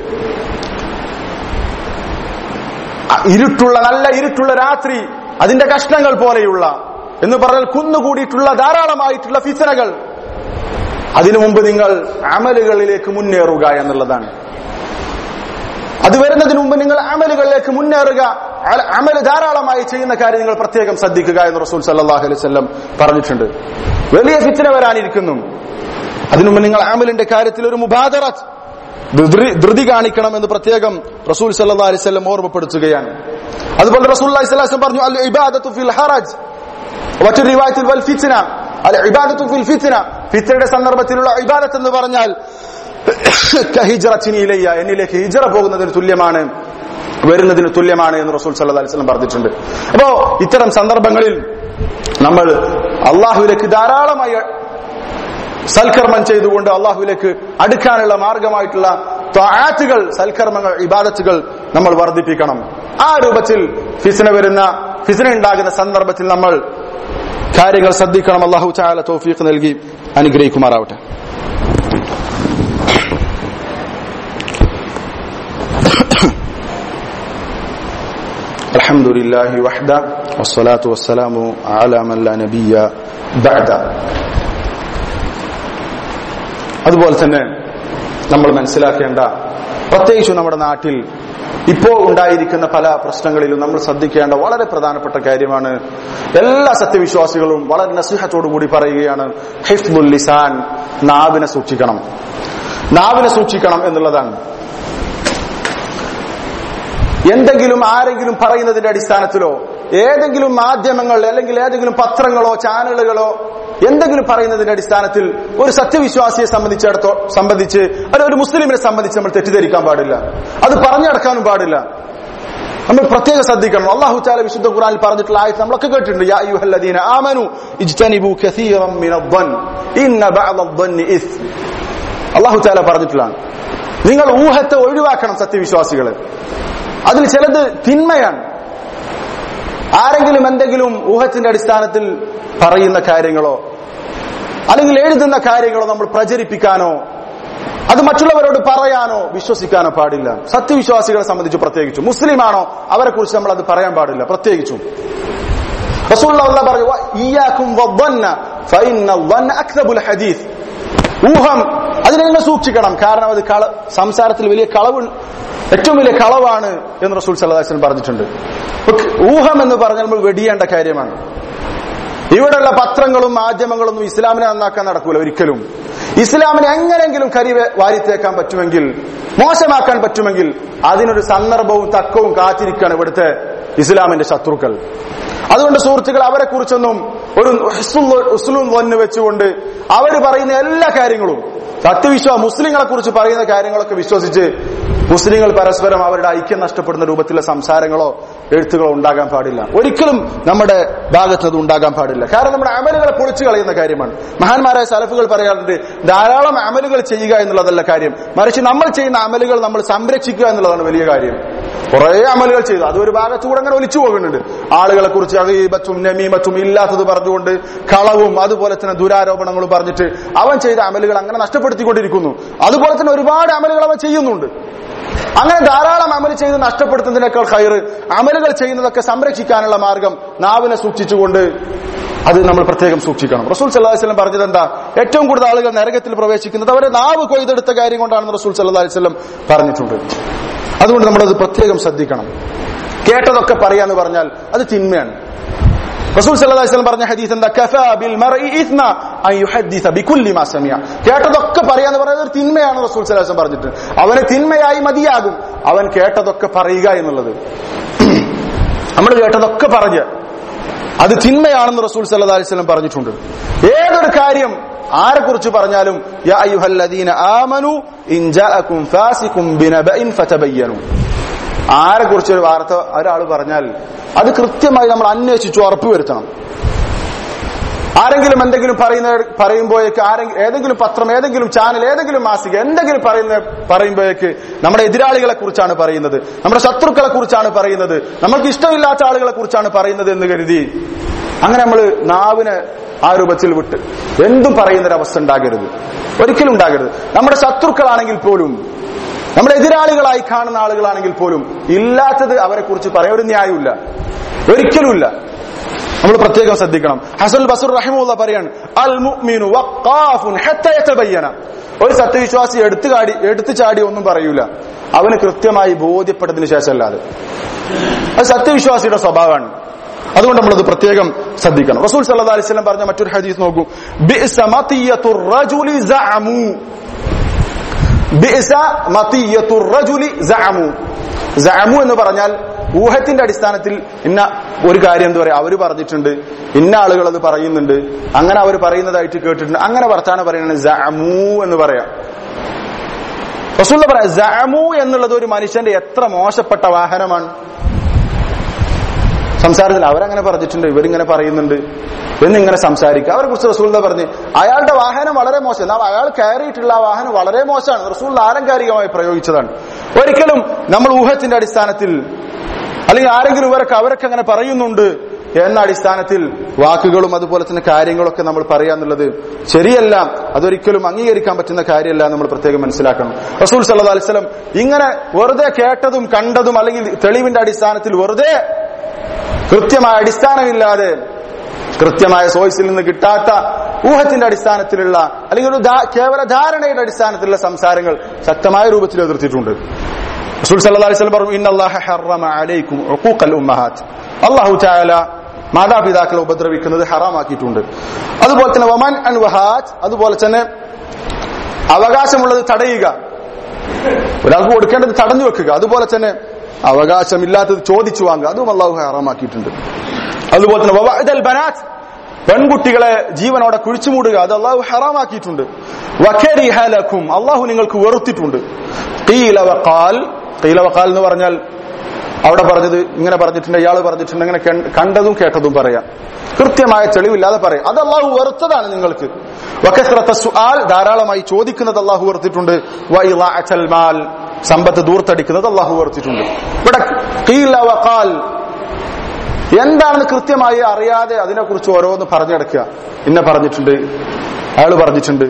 ഇരുട്ടുള്ള നല്ല ഇരുട്ടുള്ള രാത്രി അതിന്റെ കഷ്ണങ്ങൾ പോലെയുള്ള എന്ന് പറഞ്ഞാൽ കുന്നുകൂടിയിട്ടുള്ള ധാരാളമായിട്ടുള്ള ഫിത്തനകൾ അതിനു മുമ്പ് നിങ്ങൾ അമലുകളിലേക്ക് മുന്നേറുക എന്നുള്ളതാണ് അത് വരുന്നതിന് മുമ്പ് നിങ്ങൾ അമലുകളിലേക്ക് മുന്നേറുക അമല് ധാരാളമായി ചെയ്യുന്ന കാര്യം നിങ്ങൾ പ്രത്യേകം ശ്രദ്ധിക്കുക എന്ന് റസൂൽ സല്ലാഹു അലൈഹി വല്ലം പറഞ്ഞിട്ടുണ്ട് വലിയ ഫിത്തന വരാനിരിക്കുന്നു അതിനുമുമ്പ് നിങ്ങൾ അമലിന്റെ കാര്യത്തിൽ ഒരു മുബാദറത്ത് ധൃതി കാണിക്കണം എന്ന് പ്രത്യേകം റസൂൽ സല്ലാ അലൈവല്ലം ഓർമ്മപ്പെടുത്തുകയാണ് അതുപോലെ റസൂൽ അലൈഹി പറഞ്ഞു അൽ ഇബാദത്തു ഫിൽ ഹറജ് മറ്റൊരു റിവായത്തിൽ വൽ ഫിത്ന അൽ ഇബാദത്തു ഫിൽ ഫിത്ന ഫിത്നയുടെ സന്ദർഭത്തിലുള്ള ഇബാദത്ത് എന്ന് പറഞ്ഞാൽ ഹിജറച്ചിനിയിലയ്യ എന്നിലേക്ക് ഹിജറ പോകുന്നതിന് തുല്യമാണ് വരുന്നതിന് തുല്യമാണ് എന്ന് റസൂൽ സല്ലാ അലൈഹി വസല്ലം പറഞ്ഞിട്ടുണ്ട് അപ്പോ ഇത്തരം സന്ദർഭങ്ങളിൽ നമ്മൾ അള്ളാഹുവിലേക്ക് ധാരാളമായി സൽക്കർമ്മം ചെയ്തുകൊണ്ട് അള്ളാഹുവിലേക്ക് അടുക്കാനുള്ള മാർഗമായിട്ടുള്ള ത്വാറ്റുകൾ സൽക്കർമ്മങ്ങൾ ഇബാദത്തുകൾ നമ്മൾ വർദ്ധിപ്പിക്കണം ആ രൂപത്തിൽ ഫിസിന വരുന്ന ഫിസിന ഉണ്ടാകുന്ന സന്ദർഭത്തിൽ നമ്മൾ കാര്യങ്ങൾ ശ്രദ്ധിക്കണം അള്ളാഹു ചായാല തോഫീഖ് നൽകി അനുഗ്രഹിക്കുമാറാവട്ടെ الحمد لله وحده والصلاة والسلام على من لا نبي بعد അതുപോലെ തന്നെ നമ്മൾ മനസ്സിലാക്കേണ്ട പ്രത്യേകിച്ചും നമ്മുടെ നാട്ടിൽ ഇപ്പോ ഉണ്ടായിരിക്കുന്ന പല പ്രശ്നങ്ങളിലും നമ്മൾ ശ്രദ്ധിക്കേണ്ട വളരെ പ്രധാനപ്പെട്ട കാര്യമാണ് എല്ലാ സത്യവിശ്വാസികളും വളരെ നസിഹത്തോടുകൂടി പറയുകയാണ് ഹിഫ്ദുൽ ലിസാൻ നാവിനെ സൂക്ഷിക്കണം നാവിനെ സൂക്ഷിക്കണം എന്നുള്ളതാണ് എന്തെങ്കിലും ആരെങ്കിലും പറയുന്നതിന്റെ അടിസ്ഥാനത്തിലോ ഏതെങ്കിലും മാധ്യമങ്ങൾ അല്ലെങ്കിൽ ഏതെങ്കിലും പത്രങ്ങളോ ചാനലുകളോ എന്തെങ്കിലും പറയുന്നതിന്റെ അടിസ്ഥാനത്തിൽ ഒരു സത്യവിശ്വാസിയെ സംബന്ധിച്ചിടത്തോ സംബന്ധിച്ച് അല്ല ഒരു മുസ്ലിമിനെ സംബന്ധിച്ച് നമ്മൾ തെറ്റിദ്ധരിക്കാൻ പാടില്ല അത് പറഞ്ഞടക്കാനും പാടില്ല നമ്മൾ പ്രത്യേകം ശ്രദ്ധിക്കണം അള്ളാഹു താല വിശുദ്ധ ഖുറാനിൽ പറഞ്ഞിട്ടുള്ള ആയത്ത് നമ്മളൊക്കെ കേട്ടിട്ടുണ്ട് യാ അയ്യുഹല്ലദീന ആമനു ഇജ്തനിബു കസീറം മിനദ്ദൻ ഇന്ന ബഅദദ്ദന്നി ഇസ് അള്ളാഹു താല പറഞ്ഞിട്ടുള്ളതാണ് നിങ്ങൾ ഊഹത്തെ ഒഴിവാക്കണം സത്യവിശ്വാസികളെ അതിൽ ചിലത് തിന്മയാണ് ആരെങ്കിലും എന്തെങ്കിലും ഊഹത്തിന്റെ അടിസ്ഥാനത്തിൽ പറയുന്ന കാര്യങ്ങളോ അല്ലെങ്കിൽ എഴുതുന്ന കാര്യങ്ങളോ നമ്മൾ പ്രചരിപ്പിക്കാനോ അത് മറ്റുള്ളവരോട് പറയാനോ വിശ്വസിക്കാനോ പാടില്ല സത്യവിശ്വാസികളെ സംബന്ധിച്ച് പ്രത്യേകിച്ചും മുസ്ലിമാണോ അവരെ കുറിച്ച് നമ്മൾ അത് പറയാൻ പാടില്ല പ്രത്യേകിച്ചും റസൂലുള്ള പറഞ്ഞു "ഇയ്യാക്കും വദ്ദന്ന ഫഇന്ന വന്ന അക്ദബുൽ ഹദീസ് ഊഹം അതിനെ നിങ്ങൾ സൂക്ഷിക്കണം കാരണം അത് കള സംസാരത്തിൽ വലിയ കളവ് ഏറ്റവും വലിയ കളവാണ് എന്ന് റസൂൽ സല്ലാസ്ലം പറഞ്ഞിട്ടുണ്ട് ഊഹം എന്ന് പറഞ്ഞാൽ നമ്മൾ വെടിയേണ്ട കാര്യമാണ് ഇവിടെയുള്ള പത്രങ്ങളും മാധ്യമങ്ങളൊന്നും ഇസ്ലാമിനെ നന്നാക്കാൻ നടക്കൂല ഒരിക്കലും ഇസ്ലാമിനെ എങ്ങനെങ്കിലും കരി വാരിത്തേക്കാൻ പറ്റുമെങ്കിൽ മോശമാക്കാൻ പറ്റുമെങ്കിൽ അതിനൊരു സന്ദർഭവും തക്കവും കാത്തിരിക്കുകയാണ് ഇവിടുത്തെ ഇസ്ലാമിന്റെ ശത്രുക്കൾ അതുകൊണ്ട് സുഹൃത്തുക്കൾ അവരെ കുറിച്ചൊന്നും ഒരു ഉസ്ലും വന്ന് വെച്ചുകൊണ്ട് അവർ പറയുന്ന എല്ലാ കാര്യങ്ങളും സത്യവിശ്വാസ മുസ്ലിങ്ങളെ കുറിച്ച് പറയുന്ന കാര്യങ്ങളൊക്കെ വിശ്വസിച്ച് മുസ്ലിങ്ങൾ പരസ്പരം അവരുടെ ഐക്യം നഷ്ടപ്പെടുന്ന രൂപത്തിലുള്ള സംസാരങ്ങളോ എഴുത്തുകളോ ഉണ്ടാകാൻ പാടില്ല ഒരിക്കലും നമ്മുടെ ഭാഗത്ത് അത് ഉണ്ടാകാൻ പാടില്ല കാരണം നമ്മുടെ അമലുകളെ പൊളിച്ചു കളയുന്ന കാര്യമാണ് മഹാന്മാരായ സലഫുകൾ പറയാറുണ്ട് ധാരാളം അമലുകൾ ചെയ്യുക എന്നുള്ളതല്ല കാര്യം മറിച്ച് നമ്മൾ ചെയ്യുന്ന അമലുകൾ നമ്മൾ സംരക്ഷിക്കുക എന്നുള്ളതാണ് വലിയ കാര്യം കുറെ അമലുകൾ ചെയ്തു അത് ഒരു ഭാഗത്തൂടെ അങ്ങനെ ഒലിച്ചു പോകുന്നുണ്ട് ആളുകളെ കുറിച്ച് അഹീബത്തും നമീമത്തും ഇല്ലാത്തത് പറഞ്ഞുകൊണ്ട് കളവും അതുപോലെ തന്നെ ദുരാരോപണങ്ങളും പറഞ്ഞിട്ട് അവൻ ചെയ്ത അമലുകൾ അങ്ങനെ നഷ്ടപ്പെടുത്തിക്കൊണ്ടിരിക്കുന്നു അതുപോലെ തന്നെ ഒരുപാട് അമലുകൾ അവൻ ചെയ്യുന്നുണ്ട് അങ്ങനെ ധാരാളം അമൽ ചെയ്ത് നഷ്ടപ്പെടുത്തുന്നതിനേക്കാൾ ഹൈറ് അമലുകൾ ചെയ്യുന്നതൊക്കെ സംരക്ഷിക്കാനുള്ള മാർഗം നാവിനെ സൂക്ഷിച്ചുകൊണ്ട് അത് നമ്മൾ പ്രത്യേകം സൂക്ഷിക്കണം റസൂൽ സല്ലാഹു വസ്ലം പറഞ്ഞത് എന്താ ഏറ്റവും കൂടുതൽ ആളുകൾ നരകത്തിൽ പ്രവേശിക്കുന്നത് അവരെ നാവ് കൊയ്തെടുത്ത കാര്യം കൊണ്ടാണെന്ന് റസൂൽ സല്ലാ വസ്ലം പറഞ്ഞിട്ടുണ്ട് അതുകൊണ്ട് നമ്മളത് പ്രത്യേകം ശ്രദ്ധിക്കണം കേട്ടതൊക്കെ പറയാന്ന് പറഞ്ഞാൽ അത് തിന്മയാണ് റസൂൽ സല്ലല്ലാഹു അലൈഹി വസല്ലം പറഞ്ഞ ഹദീസ് എന്താ കഫാ ബിൽ മർഇ ഇസ്മ അൻ യുഹദ്ദിസ ബികുല്ലി മാ സമിഅ കേട്ടതൊക്കെ പറയാന്ന് പറയുന്നത് ഒരു തിന്മയാണ് റസൂൽ സല്ലല്ലാഹു അലൈഹി വസല്ലം പറഞ്ഞിട്ട് അവന് തിന്മയായി മതിയാകും അവൻ കേട്ടതൊക്കെ പറയുക എന്നുള്ളത് നമ്മൾ കേട്ടതൊക്കെ പറഞ്ഞ് അത് തിന്മയാണെന്ന് റസൂൽ സല്ലല്ലാഹു അലൈഹി വസല്ലം പറഞ്ഞിട്ടുണ്ട് ഏതൊരു കാര്യം ആരെ കുറിച്ച് പറഞ്ഞാലും യാ അയ്യുഹല്ലദീന ആമനു ഇൻ ജാഅകും ഫാസിഖും ബിനബഇൻ ഫതബയ്യനു ആരെ കുറിച്ച് ഒരു വാർത്ത ഒരാൾ പറഞ്ഞാൽ അത് കൃത്യമായി നമ്മൾ അന്വേഷിച്ചു ഉറപ്പുവരുത്തണം ആരെങ്കിലും എന്തെങ്കിലും പറയുന്ന പറയുമ്പോഴേക്ക് ആരെങ്കിലും ഏതെങ്കിലും പത്രം ഏതെങ്കിലും ചാനൽ ഏതെങ്കിലും മാസിക എന്തെങ്കിലും പറയുന്ന പറയുമ്പോഴേക്ക് നമ്മുടെ എതിരാളികളെ കുറിച്ചാണ് പറയുന്നത് നമ്മുടെ ശത്രുക്കളെ കുറിച്ചാണ് പറയുന്നത് നമ്മൾക്ക് ഇഷ്ടമില്ലാത്ത ആളുകളെ കുറിച്ചാണ് പറയുന്നത് എന്ന് കരുതി അങ്ങനെ നമ്മൾ നാവിനെ ആ രൂപത്തിൽ വിട്ട് എന്തും പറയുന്നൊരവസ്ഥ ഉണ്ടാകരുത് ഒരിക്കലും ഉണ്ടാകരുത് നമ്മുടെ ശത്രുക്കളാണെങ്കിൽ പോലും നമ്മുടെ എതിരാളികളായി കാണുന്ന ആളുകളാണെങ്കിൽ പോലും ഇല്ലാത്തത് അവരെ കുറിച്ച് പറയാൻ ഒരു ന്യായമില്ല ഒരിക്കലുമില്ല നമ്മൾ പ്രത്യേകം ശ്രദ്ധിക്കണം ഹസൽ ബസുർ റഹിമുള്ള പറയാണ് അൽ മുഅ്മിനു വഖാഫുൻ ഹത്ത യതബയ്യന ഒരു സത്യവിശ്വാസി എടുത്തു കാടി എടുത്തു ചാടി ഒന്നും പറയൂല അവന് കൃത്യമായി ബോധ്യപ്പെട്ടതിന് ശേഷമല്ലാതെ അത് സത്യവിശ്വാസിയുടെ സ്വഭാവമാണ് അതുകൊണ്ട് നമ്മളത് പ്രത്യേകം ശ്രദ്ധിക്കണം റസൂൽ സല്ലല്ലാഹു അലൈഹി വസല്ലം പറഞ്ഞ മറ്റൊരു ഹദീസ് നോക്കൂ ബിഅസ മതിയത്തുർ റജുലി സഅമു ബിഅസ മതിയത്തുർ റജുലി സഅമു സഅമു എന്ന് പറഞ്ഞാൽ ഊഹത്തിന്റെ അടിസ്ഥാനത്തിൽ ഇന്ന ഒരു കാര്യം എന്താ പറയാ അവര് പറഞ്ഞിട്ടുണ്ട് ഇന്ന ആളുകൾ അത് പറയുന്നുണ്ട് അങ്ങനെ അവർ പറയുന്നതായിട്ട് കേട്ടിട്ടുണ്ട് അങ്ങനെ വർത്താനം പറയുന്നത് സഅമു എന്ന് പറയാം റസൂൽ പറയാം സഅമു എന്നുള്ളത് ഒരു മനുഷ്യന്റെ എത്ര മോശപ്പെട്ട വാഹനമാണ് സംസാരത്തിൽ അവരങ്ങനെ പറഞ്ഞിട്ടുണ്ട് ഇവരിങ്ങനെ പറയുന്നുണ്ട് എന്നിങ്ങനെ സംസാരിക്കുക അവരെ കുറിച്ച് റസൂൽ പറഞ്ഞ് അയാളുടെ വാഹനം വളരെ മോശം എന്നാൽ അയാൾ കയറിയിട്ടുള്ള ആ വാഹനം വളരെ മോശമാണ് റസൂൽ ആലങ്കാരികമായി പ്രയോഗിച്ചതാണ് ഒരിക്കലും നമ്മൾ ഊഹത്തിന്റെ അടിസ്ഥാനത്തിൽ അല്ലെങ്കിൽ ആരെങ്കിലും ഇവരൊക്കെ അവരൊക്കെ അങ്ങനെ പറയുന്നുണ്ട് എന്ന അടിസ്ഥാനത്തിൽ വാക്കുകളും അതുപോലെ തന്നെ കാര്യങ്ങളൊക്കെ നമ്മൾ പറയാന്നുള്ളത് ശരിയല്ല അതൊരിക്കലും അംഗീകരിക്കാൻ പറ്റുന്ന കാര്യമല്ല നമ്മൾ പ്രത്യേകം മനസ്സിലാക്കണം റസൂൽ സല്ലല്ലാഹു അലൈഹി വസല്ലം ഇങ്ങനെ വെറുതെ കേട്ടതും കണ്ടതും അല്ലെങ്കിൽ തെളിവിന്റെ അടിസ്ഥാനത്തിൽ വെറുതെ കൃത്യമായ അടിസ്ഥാനമില്ലാതെ കൃത്യമായ സോഴ്സിൽ നിന്ന് കിട്ടാത്ത ഊഹത്തിന്റെ അടിസ്ഥാനത്തിലുള്ള അല്ലെങ്കിൽ ഒരു ധാ- കേവല ധാരണയുടെ അടിസ്ഥാനത്തിലുള്ള സംസാരങ്ങൾ ശക്തമായ രൂപത്തിൽ എതിർത്തിട്ടുണ്ട് റസൂൽ സല്ലല്ലാഹു അലൈഹി വസല്ലം പറഞ്ഞു ഇന്നല്ലാഹ ഹറമ അലൈക്കും ഉഖൂഖൽ ഉമ്മഹാത്ത് അല്ലാഹു തആല മാതാപിതാക്കളെ ഉപദ്രവിക്കുന്നത് ഹറാമാക്കിയിട്ടുണ്ട് അതുപോലെ തന്നെ വമൻ അൻ വഹാത്ത് അതുപോലെ തന്നെ അവകാശമുള്ളത് തടയുക ഒരാൾക്ക് കൊടുക്കേണ്ടത് തടഞ്ഞു വെക്കുക അതുപോലെ തന്നെ അവകാശമില്ലാത്തത് ചോദിച്ചു വാങ്ങുക അതും അള്ളാഹു ഹറാമാക്കിയിട്ടുണ്ട് അതുപോലെ തന്നെ വവഅദൽ ബനാത്ത് പെൺകുട്ടികളെ ജീവനോടെ കുഴിച്ചുമൂടുക അത് അള്ളാഹു ഹറാമാക്കിയിട്ടുണ്ട് വഖരിഹ ലക്കും അള്ളാഹു നിങ്ങൾക്ക് വെറുത്തിട്ടുണ്ട് ഖീല വഖാൽ ഖീല വഖാൽ എന്ന് പറഞ്ഞാൽ അവിടെ പറഞ്ഞത് ഇങ്ങനെ പറഞ്ഞിട്ടുണ്ട് ഇയാൾ പറഞ്ഞിട്ടുണ്ട് ഇങ്ങനെ കൺ- കണ്ടതും കേട്ടതും പറയാം കൃത്യമായ തെളിവില്ലാതെ പറയാം അത് അള്ളാഹു വെറുത്തതാണ് നിങ്ങൾക്ക് വക്കസ്രത്ത സുആൽ ധാരാളമായി ചോദിക്കുന്നത് അള്ളാഹു വെറുത്തിട്ടുണ്ട് വഇളാഅത്തൽ മാൽ സമ്പത്ത് ദൂർത്തടിക്കുന്നത് അള്ളാഹു വെറുത്തിട്ടുണ്ട് ഇവിടെ ഖീല വഖാൽ എന്താണെന്ന് കൃത്യമായി അറിയാതെ അതിനെക്കുറിച്ച് ഓരോന്ന് പറഞ്ഞെടുക്കുക ഇന്ന പറഞ്ഞിട്ടുണ്ട് അയാൾ പറഞ്ഞിട്ടുണ്ട്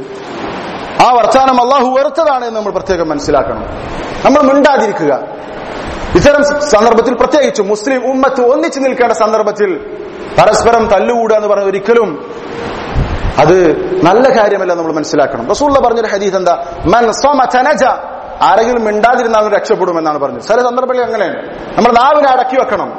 ആ വർത്താനം അള്ളാഹു വെറുത്തതാണ് എന്ന് നമ്മൾ പ്രത്യേകം മനസ്സിലാക്കണം നമ്മൾ മിണ്ടാതിരിക്കുക ഇത്തരം സന്ദർഭത്തിൽ പ്രത്യേകിച്ച് മുസ്ലിം ഉമ്മത്ത് ഒന്നിച്ചു നിൽക്കേണ്ട സന്ദർഭത്തിൽ പരസ്പരം തല്ലുകൂടുക എന്ന് പറഞ്ഞ ഒരിക്കലും അത് നല്ല കാര്യമല്ല നമ്മൾ മനസ്സിലാക്കണം റസൂള്ള പറഞ്ഞൊരു ഹദീസ് എന്താ മൻ സമത നജ ആരെങ്കിലും മിണ്ടാതിരുന്നാൽ അവൻ രക്ഷപ്പെടും എന്നാണ് പറഞ്ഞത് ചില സന്ദർഭങ്ങളിൽ അങ്ങനെയാണ് നമ്മൾ നാവിനെ അടക്കി വെക്കണം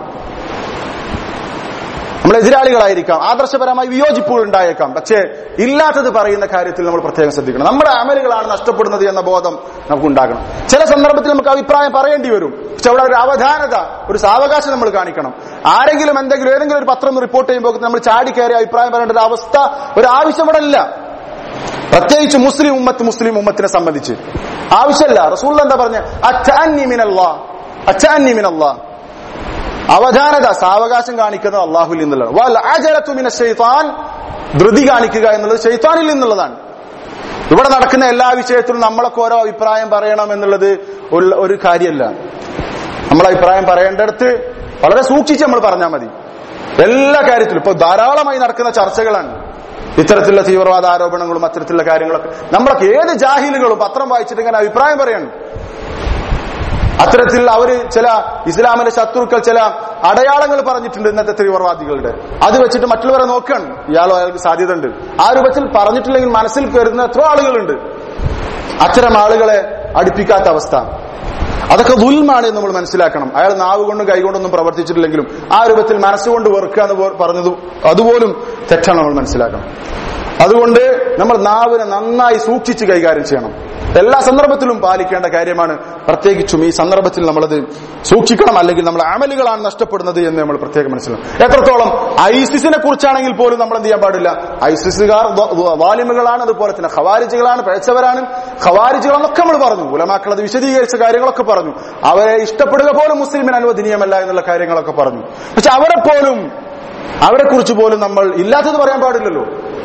നമ്മൾ എതിരാളികളായിരിക്കാം ആദർശപരമായി വിയോജിപ്പുകൾ ഉണ്ടായേക്കാം പക്ഷേ ഇല്ലാത്തത് പറയുന്ന കാര്യത്തിൽ നമ്മൾ പ്രത്യേകം ശ്രദ്ധിക്കണം നമ്മുടെ അമലുകളാണ് നഷ്ടപ്പെടുന്നത് എന്ന ബോധം നമുക്ക് ഉണ്ടാകണം ചില സന്ദർഭത്തിൽ നമുക്ക് അഭിപ്രായം പറയേണ്ടി വരും പക്ഷെ അവിടെ ഒരു അവധാനത ഒരു സാവകാശം നമ്മൾ കാണിക്കണം ആരെങ്കിലും എന്തെങ്കിലും ഏതെങ്കിലും ഒരു പത്രം റിപ്പോർട്ട് ചെയ്യുമ്പോൾ നമ്മൾ ചാടി കയറി അഭിപ്രായം പറയേണ്ട ഒരു അവസ്ഥ ഒരു ആവശ്യം ഇവിടെ ഇല്ല പ്രത്യേകിച്ച് മുസ്ലിം ഉമ്മത്ത് മുസ്ലിം ഉമ്മത്തിനെ സംബന്ധിച്ച് ആവശ്യമല്ല റസൂൽ എന്താ പറഞ്ഞ അച്ചാന്നി മിനല്ലാ അച്ചാന്നി മിനല്ലാ അവധാനത സാവകാശം കാണിക്കുന്നത് അള്ളാഹുൽ നിന്നുള്ളതാണ് വൽ അജലത്തു മിന ശൈത്താൻ ധൃതി കാണിക്കുക എന്നുള്ളത് ശൈത്താനിൽ നിന്നുള്ളതാണ് ഇവിടെ നടക്കുന്ന എല്ലാ വിഷയത്തിലും നമ്മളൊക്കെ ഓരോ അഭിപ്രായം പറയണം എന്നുള്ളത് ഉള്ള ഒരു കാര്യമല്ല നമ്മൾ അഭിപ്രായം പറയേണ്ടടുത്ത് വളരെ സൂക്ഷിച്ച് നമ്മൾ പറഞ്ഞാൽ മതി എല്ലാ കാര്യത്തിലും ഇപ്പൊ ധാരാളമായി നടക്കുന്ന ചർച്ചകളാണ് ഇത്തരത്തിലുള്ള തീവ്രവാദ ആരോപണങ്ങളും അത്തരത്തിലുള്ള കാര്യങ്ങളൊക്കെ നമ്മളൊക്കെ ഏത് ജാഹിലുകളും പത്രം വായിച്ചിട്ട് ഇങ്ങനെ അഭിപ്രായം പറയണം അത്തരത്തിൽ അവര് ചില ഇസ്ലാമിന്റെ ശത്രുക്കൾ ചില അടയാളങ്ങൾ പറഞ്ഞിട്ടുണ്ട് ഇന്നത്തെ തീവ്രവാദികളുടെ അത് വെച്ചിട്ട് മറ്റുള്ളവരെ നോക്കാൻ ഇയാളോ അയാൾക്ക് സാധ്യത ഉണ്ട് ആ രൂപത്തിൽ പറഞ്ഞിട്ടില്ലെങ്കിൽ മനസ്സിൽ കയറുന്ന എത്രയോ ആളുകളുണ്ട് അത്തരം ആളുകളെ അടുപ്പിക്കാത്ത അവസ്ഥ അതൊക്കെ ദുൽമാണ് എന്ന് നമ്മൾ മനസ്സിലാക്കണം അയാൾ നാവ് കൊണ്ടും കൈകൊണ്ടൊന്നും പ്രവർത്തിച്ചിട്ടില്ലെങ്കിലും ആ രൂപത്തിൽ മനസ്സുകൊണ്ട് വെറുക്കുക എന്ന് പോ- പറഞ്ഞത് അതുപോലും തെറ്റാണ് നമ്മൾ മനസ്സിലാക്കണം അതുകൊണ്ട് നമ്മൾ നാവിനെ നന്നായി സൂക്ഷിച്ച് കൈകാര്യം ചെയ്യണം എല്ലാ സന്ദർഭത്തിലും പാലിക്കേണ്ട കാര്യമാണ് പ്രത്യേകിച്ചും ഈ സന്ദർഭത്തിൽ നമ്മളത് സൂക്ഷിക്കണം അല്ലെങ്കിൽ നമ്മൾ അമലുകളാണ് നഷ്ടപ്പെടുന്നത് എന്ന് നമ്മൾ പ്രത്യേകം മനസ്സിലാക്കണം എത്രത്തോളം ഐസിസിനെ കുറിച്ചാണെങ്കിൽ പോലും നമ്മൾ എന്ത് ചെയ്യാൻ പാടില്ല ഐസിസുകാർ വാലിമുകളാണ് അതുപോലെ തന്നെ ഖവാരിജുകളാണ് പിഴച്ചവരാണ് ഖവാരിജുകളെന്നൊക്കെ നമ്മൾ പറഞ്ഞു ഉലമാക്കൾ അത് വിശദീകരിച്ച കാര്യങ്ങളൊക്കെ പറഞ്ഞു അവരെ ഇഷ്ടപ്പെടുക പോലും മുസ്ലിമിന് അനുവദനീയമല്ല എന്നുള്ള കാര്യങ്ങളൊക്കെ പറഞ്ഞു പക്ഷെ അവരെ പോലും അവരെ കുറിച്ച് പോലും നമ്മൾ ഇല്ലാത്തത് പറയാൻ പാടില്ലല്ലോ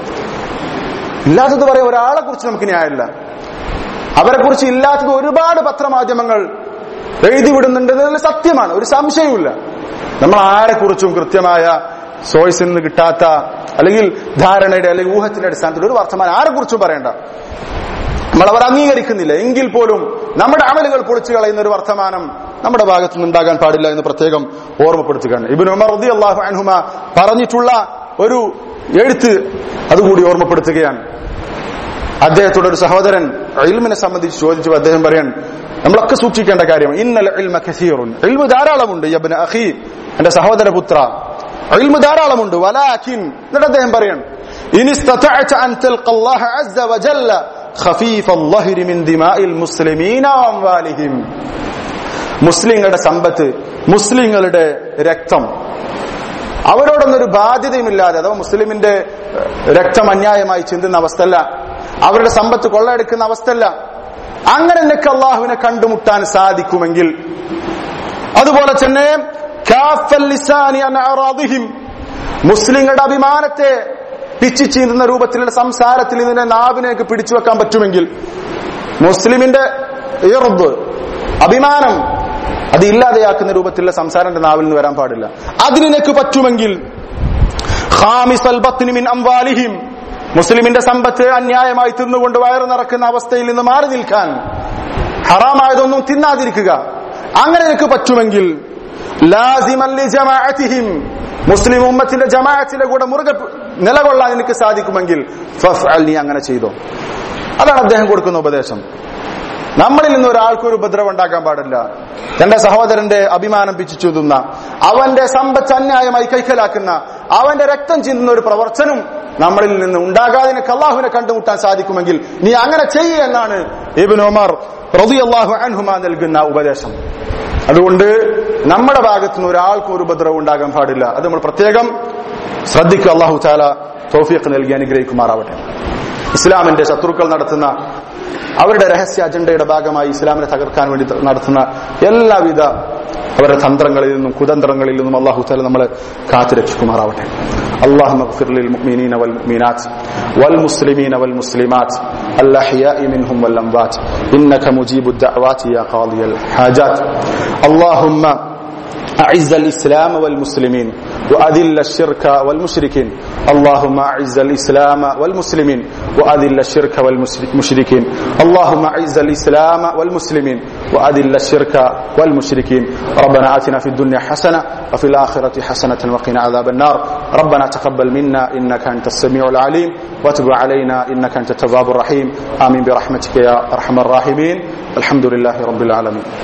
ഇല്ലാത്തത് പറയാൻ ഒരാളെ കുറിച്ച് നമുക്ക് ന്യായമില്ല അവരെ കുറിച്ച് ഇല്ലാത്തത് ഒരുപാട് പത്രമാധ്യമങ്ങൾ എഴുതി വിടുന്നുണ്ട് എന്നതിൽ സത്യമാണ് ഒരു സംശയവുമില്ല നമ്മൾ ആരെ കുറിച്ചും കൃത്യമായ സോയ്സിൽ നിന്ന് കിട്ടാത്ത അല്ലെങ്കിൽ ധാരണയുടെ അല്ലെങ്കിൽ ഊഹത്തിന്റെ അടിസ്ഥാനത്തിൽ ഒരു വർത്തമാനം ആരെ കുറിച്ചും പറയണ്ട നമ്മൾ അവർ അംഗീകരിക്കുന്നില്ല എങ്കിൽ പോലും നമ്മുടെ അമലുകൾ പൊളിച്ചു കളയുന്ന ഒരു വർത്തമാനം നമ്മുടെ ഭാഗത്തു നിന്നുണ്ടാകാൻ പാടില്ല എന്ന് പ്രത്യേകം ഓർമ്മപ്പെടുത്തുകയാണ് ഇബിൻ ഉമർ റതി അള്ളാഹു അൻഹുമ പറഞ്ഞിട്ടുള്ള ഒരു എഴുത്ത് അതുകൂടി ഓർമ്മപ്പെടുത്തുകയാണ് അദ്ദേഹത്തോട് ഒരു സഹോദരൻ ഇൽമിനെ സംബന്ധിച്ച് ചോദിച്ചു അദ്ദേഹം പറയാൻ നമ്മളൊക്കെ സൂക്ഷിക്കേണ്ട കാര്യം ഇന്നൽ ഇൽമ കസീറുൻ ഇൽമു ധാരാളമുണ്ട് യബ്ന അഖി എന്റെ സഹോദര പുത്ര ഇൽമു ധാരാളമുണ്ട് വലാഖിൻ എന്നിട്ട് അദ്ദേഹം പറയാൻ ഇനി استطعت أن تلقى الله عز وجل خفيف الظهر من دماء المسلمين وأموالهم മുസ്ലിങ്ങളുടെ സമ്പത്ത് മുസ്ലിങ്ങളുടെ രക്തം അവരോടൊന്നൊരു ബാധ്യതയുമില്ലാതെ അഥവാ മുസ്ലിമിന്റെ ഏഹ്, രക്തം അന്യായമായി ചിന്തുന്ന അവസ്ഥയല്ല അവരുടെ സമ്പത്ത് കൊള്ളയെടുക്കുന്ന അവസ്ഥയല്ല അങ്ങനെ നിനക്ക് അള്ളാഹുവിനെ കണ്ടുമുട്ടാൻ സാധിക്കുമെങ്കിൽ അതുപോലെ തന്നെ കാഫൽ ലിസാനി അൻ അറാദിഹിം. മുസ്ലിങ്ങളുടെ അഭിമാനത്തെ പിച്ചു ചീന്തുന്ന രൂപത്തിലുള്ള സംസാരത്തിൽ ഇതിനെ നാവിനേക്ക് പിടിച്ചു വെക്കാൻ പറ്റുമെങ്കിൽ മുസ്ലിമിന്റെ ഇർദ് അഭിമാനം അത് ഇല്ലാതെയാക്കുന്ന രൂപത്തിലുള്ള സംസാരം എന്റെ നാവിൽ നിന്ന് വരാൻ പാടില്ല അതിന് നിനക്ക് പറ്റുമെങ്കിൽ ഖാമിസൽ ബത്നി മിൻ അംവാലിഹിം മുസ്ലിമിന്റെ സമ്പത്ത് അന്യായമായി തിന്നുകൊണ്ട് വയറ് നിറക്കുന്ന അവസ്ഥയിൽ നിന്ന് മാറി നിൽക്കാൻ ഹറാമായതൊന്നും തിന്നാതിരിക്കുക അങ്ങനെ നിനക്ക് പറ്റുമെങ്കിൽ ലാസിമൻ ലി ജമാഅത്തിഹിം മുസ്ലിം ഉമ്മത്തിന്റെ ജമാഅത്തിന്റെ കൂടെ മുറുകെ പ് നിലകൊള്ളാൻ നിനക്ക് സാധിക്കുമെങ്കിൽ ഫഫ്അൽ നീ അങ്ങനെ ചെയ്തോ അതാണ് അദ്ദേഹം കൊടുക്കുന്ന ഉപദേശം നമ്മളിൽ നിന്ന് ഒരാൾക്ക് ഒരു ഉപദ്രവം ഉണ്ടാക്കാൻ പാടില്ല തന്റെ സഹോദരന്റെ അഭിമാനം പിച്ചു ചൂതുന്ന അവന്റെ സമ്പത്ത് അന്യായമായി കൈക്കലാക്കുന്ന അവന്റെ രക്തം ചിന്തുന്ന ഒരു പ്രവർത്തനം നമ്മളിൽ നിന്ന് ഉണ്ടാകാതെ നിനക്ക് അള്ളാഹുവിനെ കണ്ടുമുട്ടാൻ സാധിക്കുമെങ്കിൽ നീ അങ്ങനെ ചെയ്യേ എന്നാണ് ഇബിൻ ഉമർ റളിയല്ലാഹു അൻഹുമ നൽകുന്ന ഉപദേശം അതുകൊണ്ട് നമ്മുടെ ഭാഗത്തു നിന്ന് ഒരാൾക്കും ഒരു ഉപദ്രവം ഉണ്ടാകാൻ പാടില്ല അത് നമ്മൾ പ്രത്യേകം ശ്രദ്ധിക്കുക അള്ളാഹു താല തൗഫീഖ് നൽകി അനുഗ്രഹിക്കുമാറാവട്ടെ ഇസ്ലാമിന്റെ ശത്രുക്കൾ നടത്തുന്ന അവരുടെ രഹസ്യ അജണ്ടയുടെ ഭാഗമായി ഇസ്ലാമിനെ തകർക്കാൻ വേണ്ടി നടത്തുന്ന എല്ലാവിധ അവരുടെ തന്ത്രങ്ങളിൽ നിന്നും കുതന്ത്രങ്ങളിൽ നിന്നും അള്ളാഹു താല നമ്മളെ കാത്തുരക്ഷിക്കുമാറാവട്ടെ اللهم اغفر للمؤمنين والمؤمنات والمسلمين والمسلمات الأحياء منهم والأموات إنك مجيب الدعوات يا قاضي الحاجات اللهم أعز الإسلام والمسلمين وأذل الشرك والمشركين اللهم أعز الإسلام والمسلمين وأذل الشرك والمشركين اللهم أعز الإسلام والمسلمين وأذل الشرك والمشركين ربنا آتنا في الدنيا حسنة وفي الآخرة حسنة وقنا عذاب النار ربنا تقبل منا إنك أنت السميع العليم وتب علينا إنك أنت التواب الرحيم آمين برحمتك يا أرحم الراحمين الحمد لله رب العالمين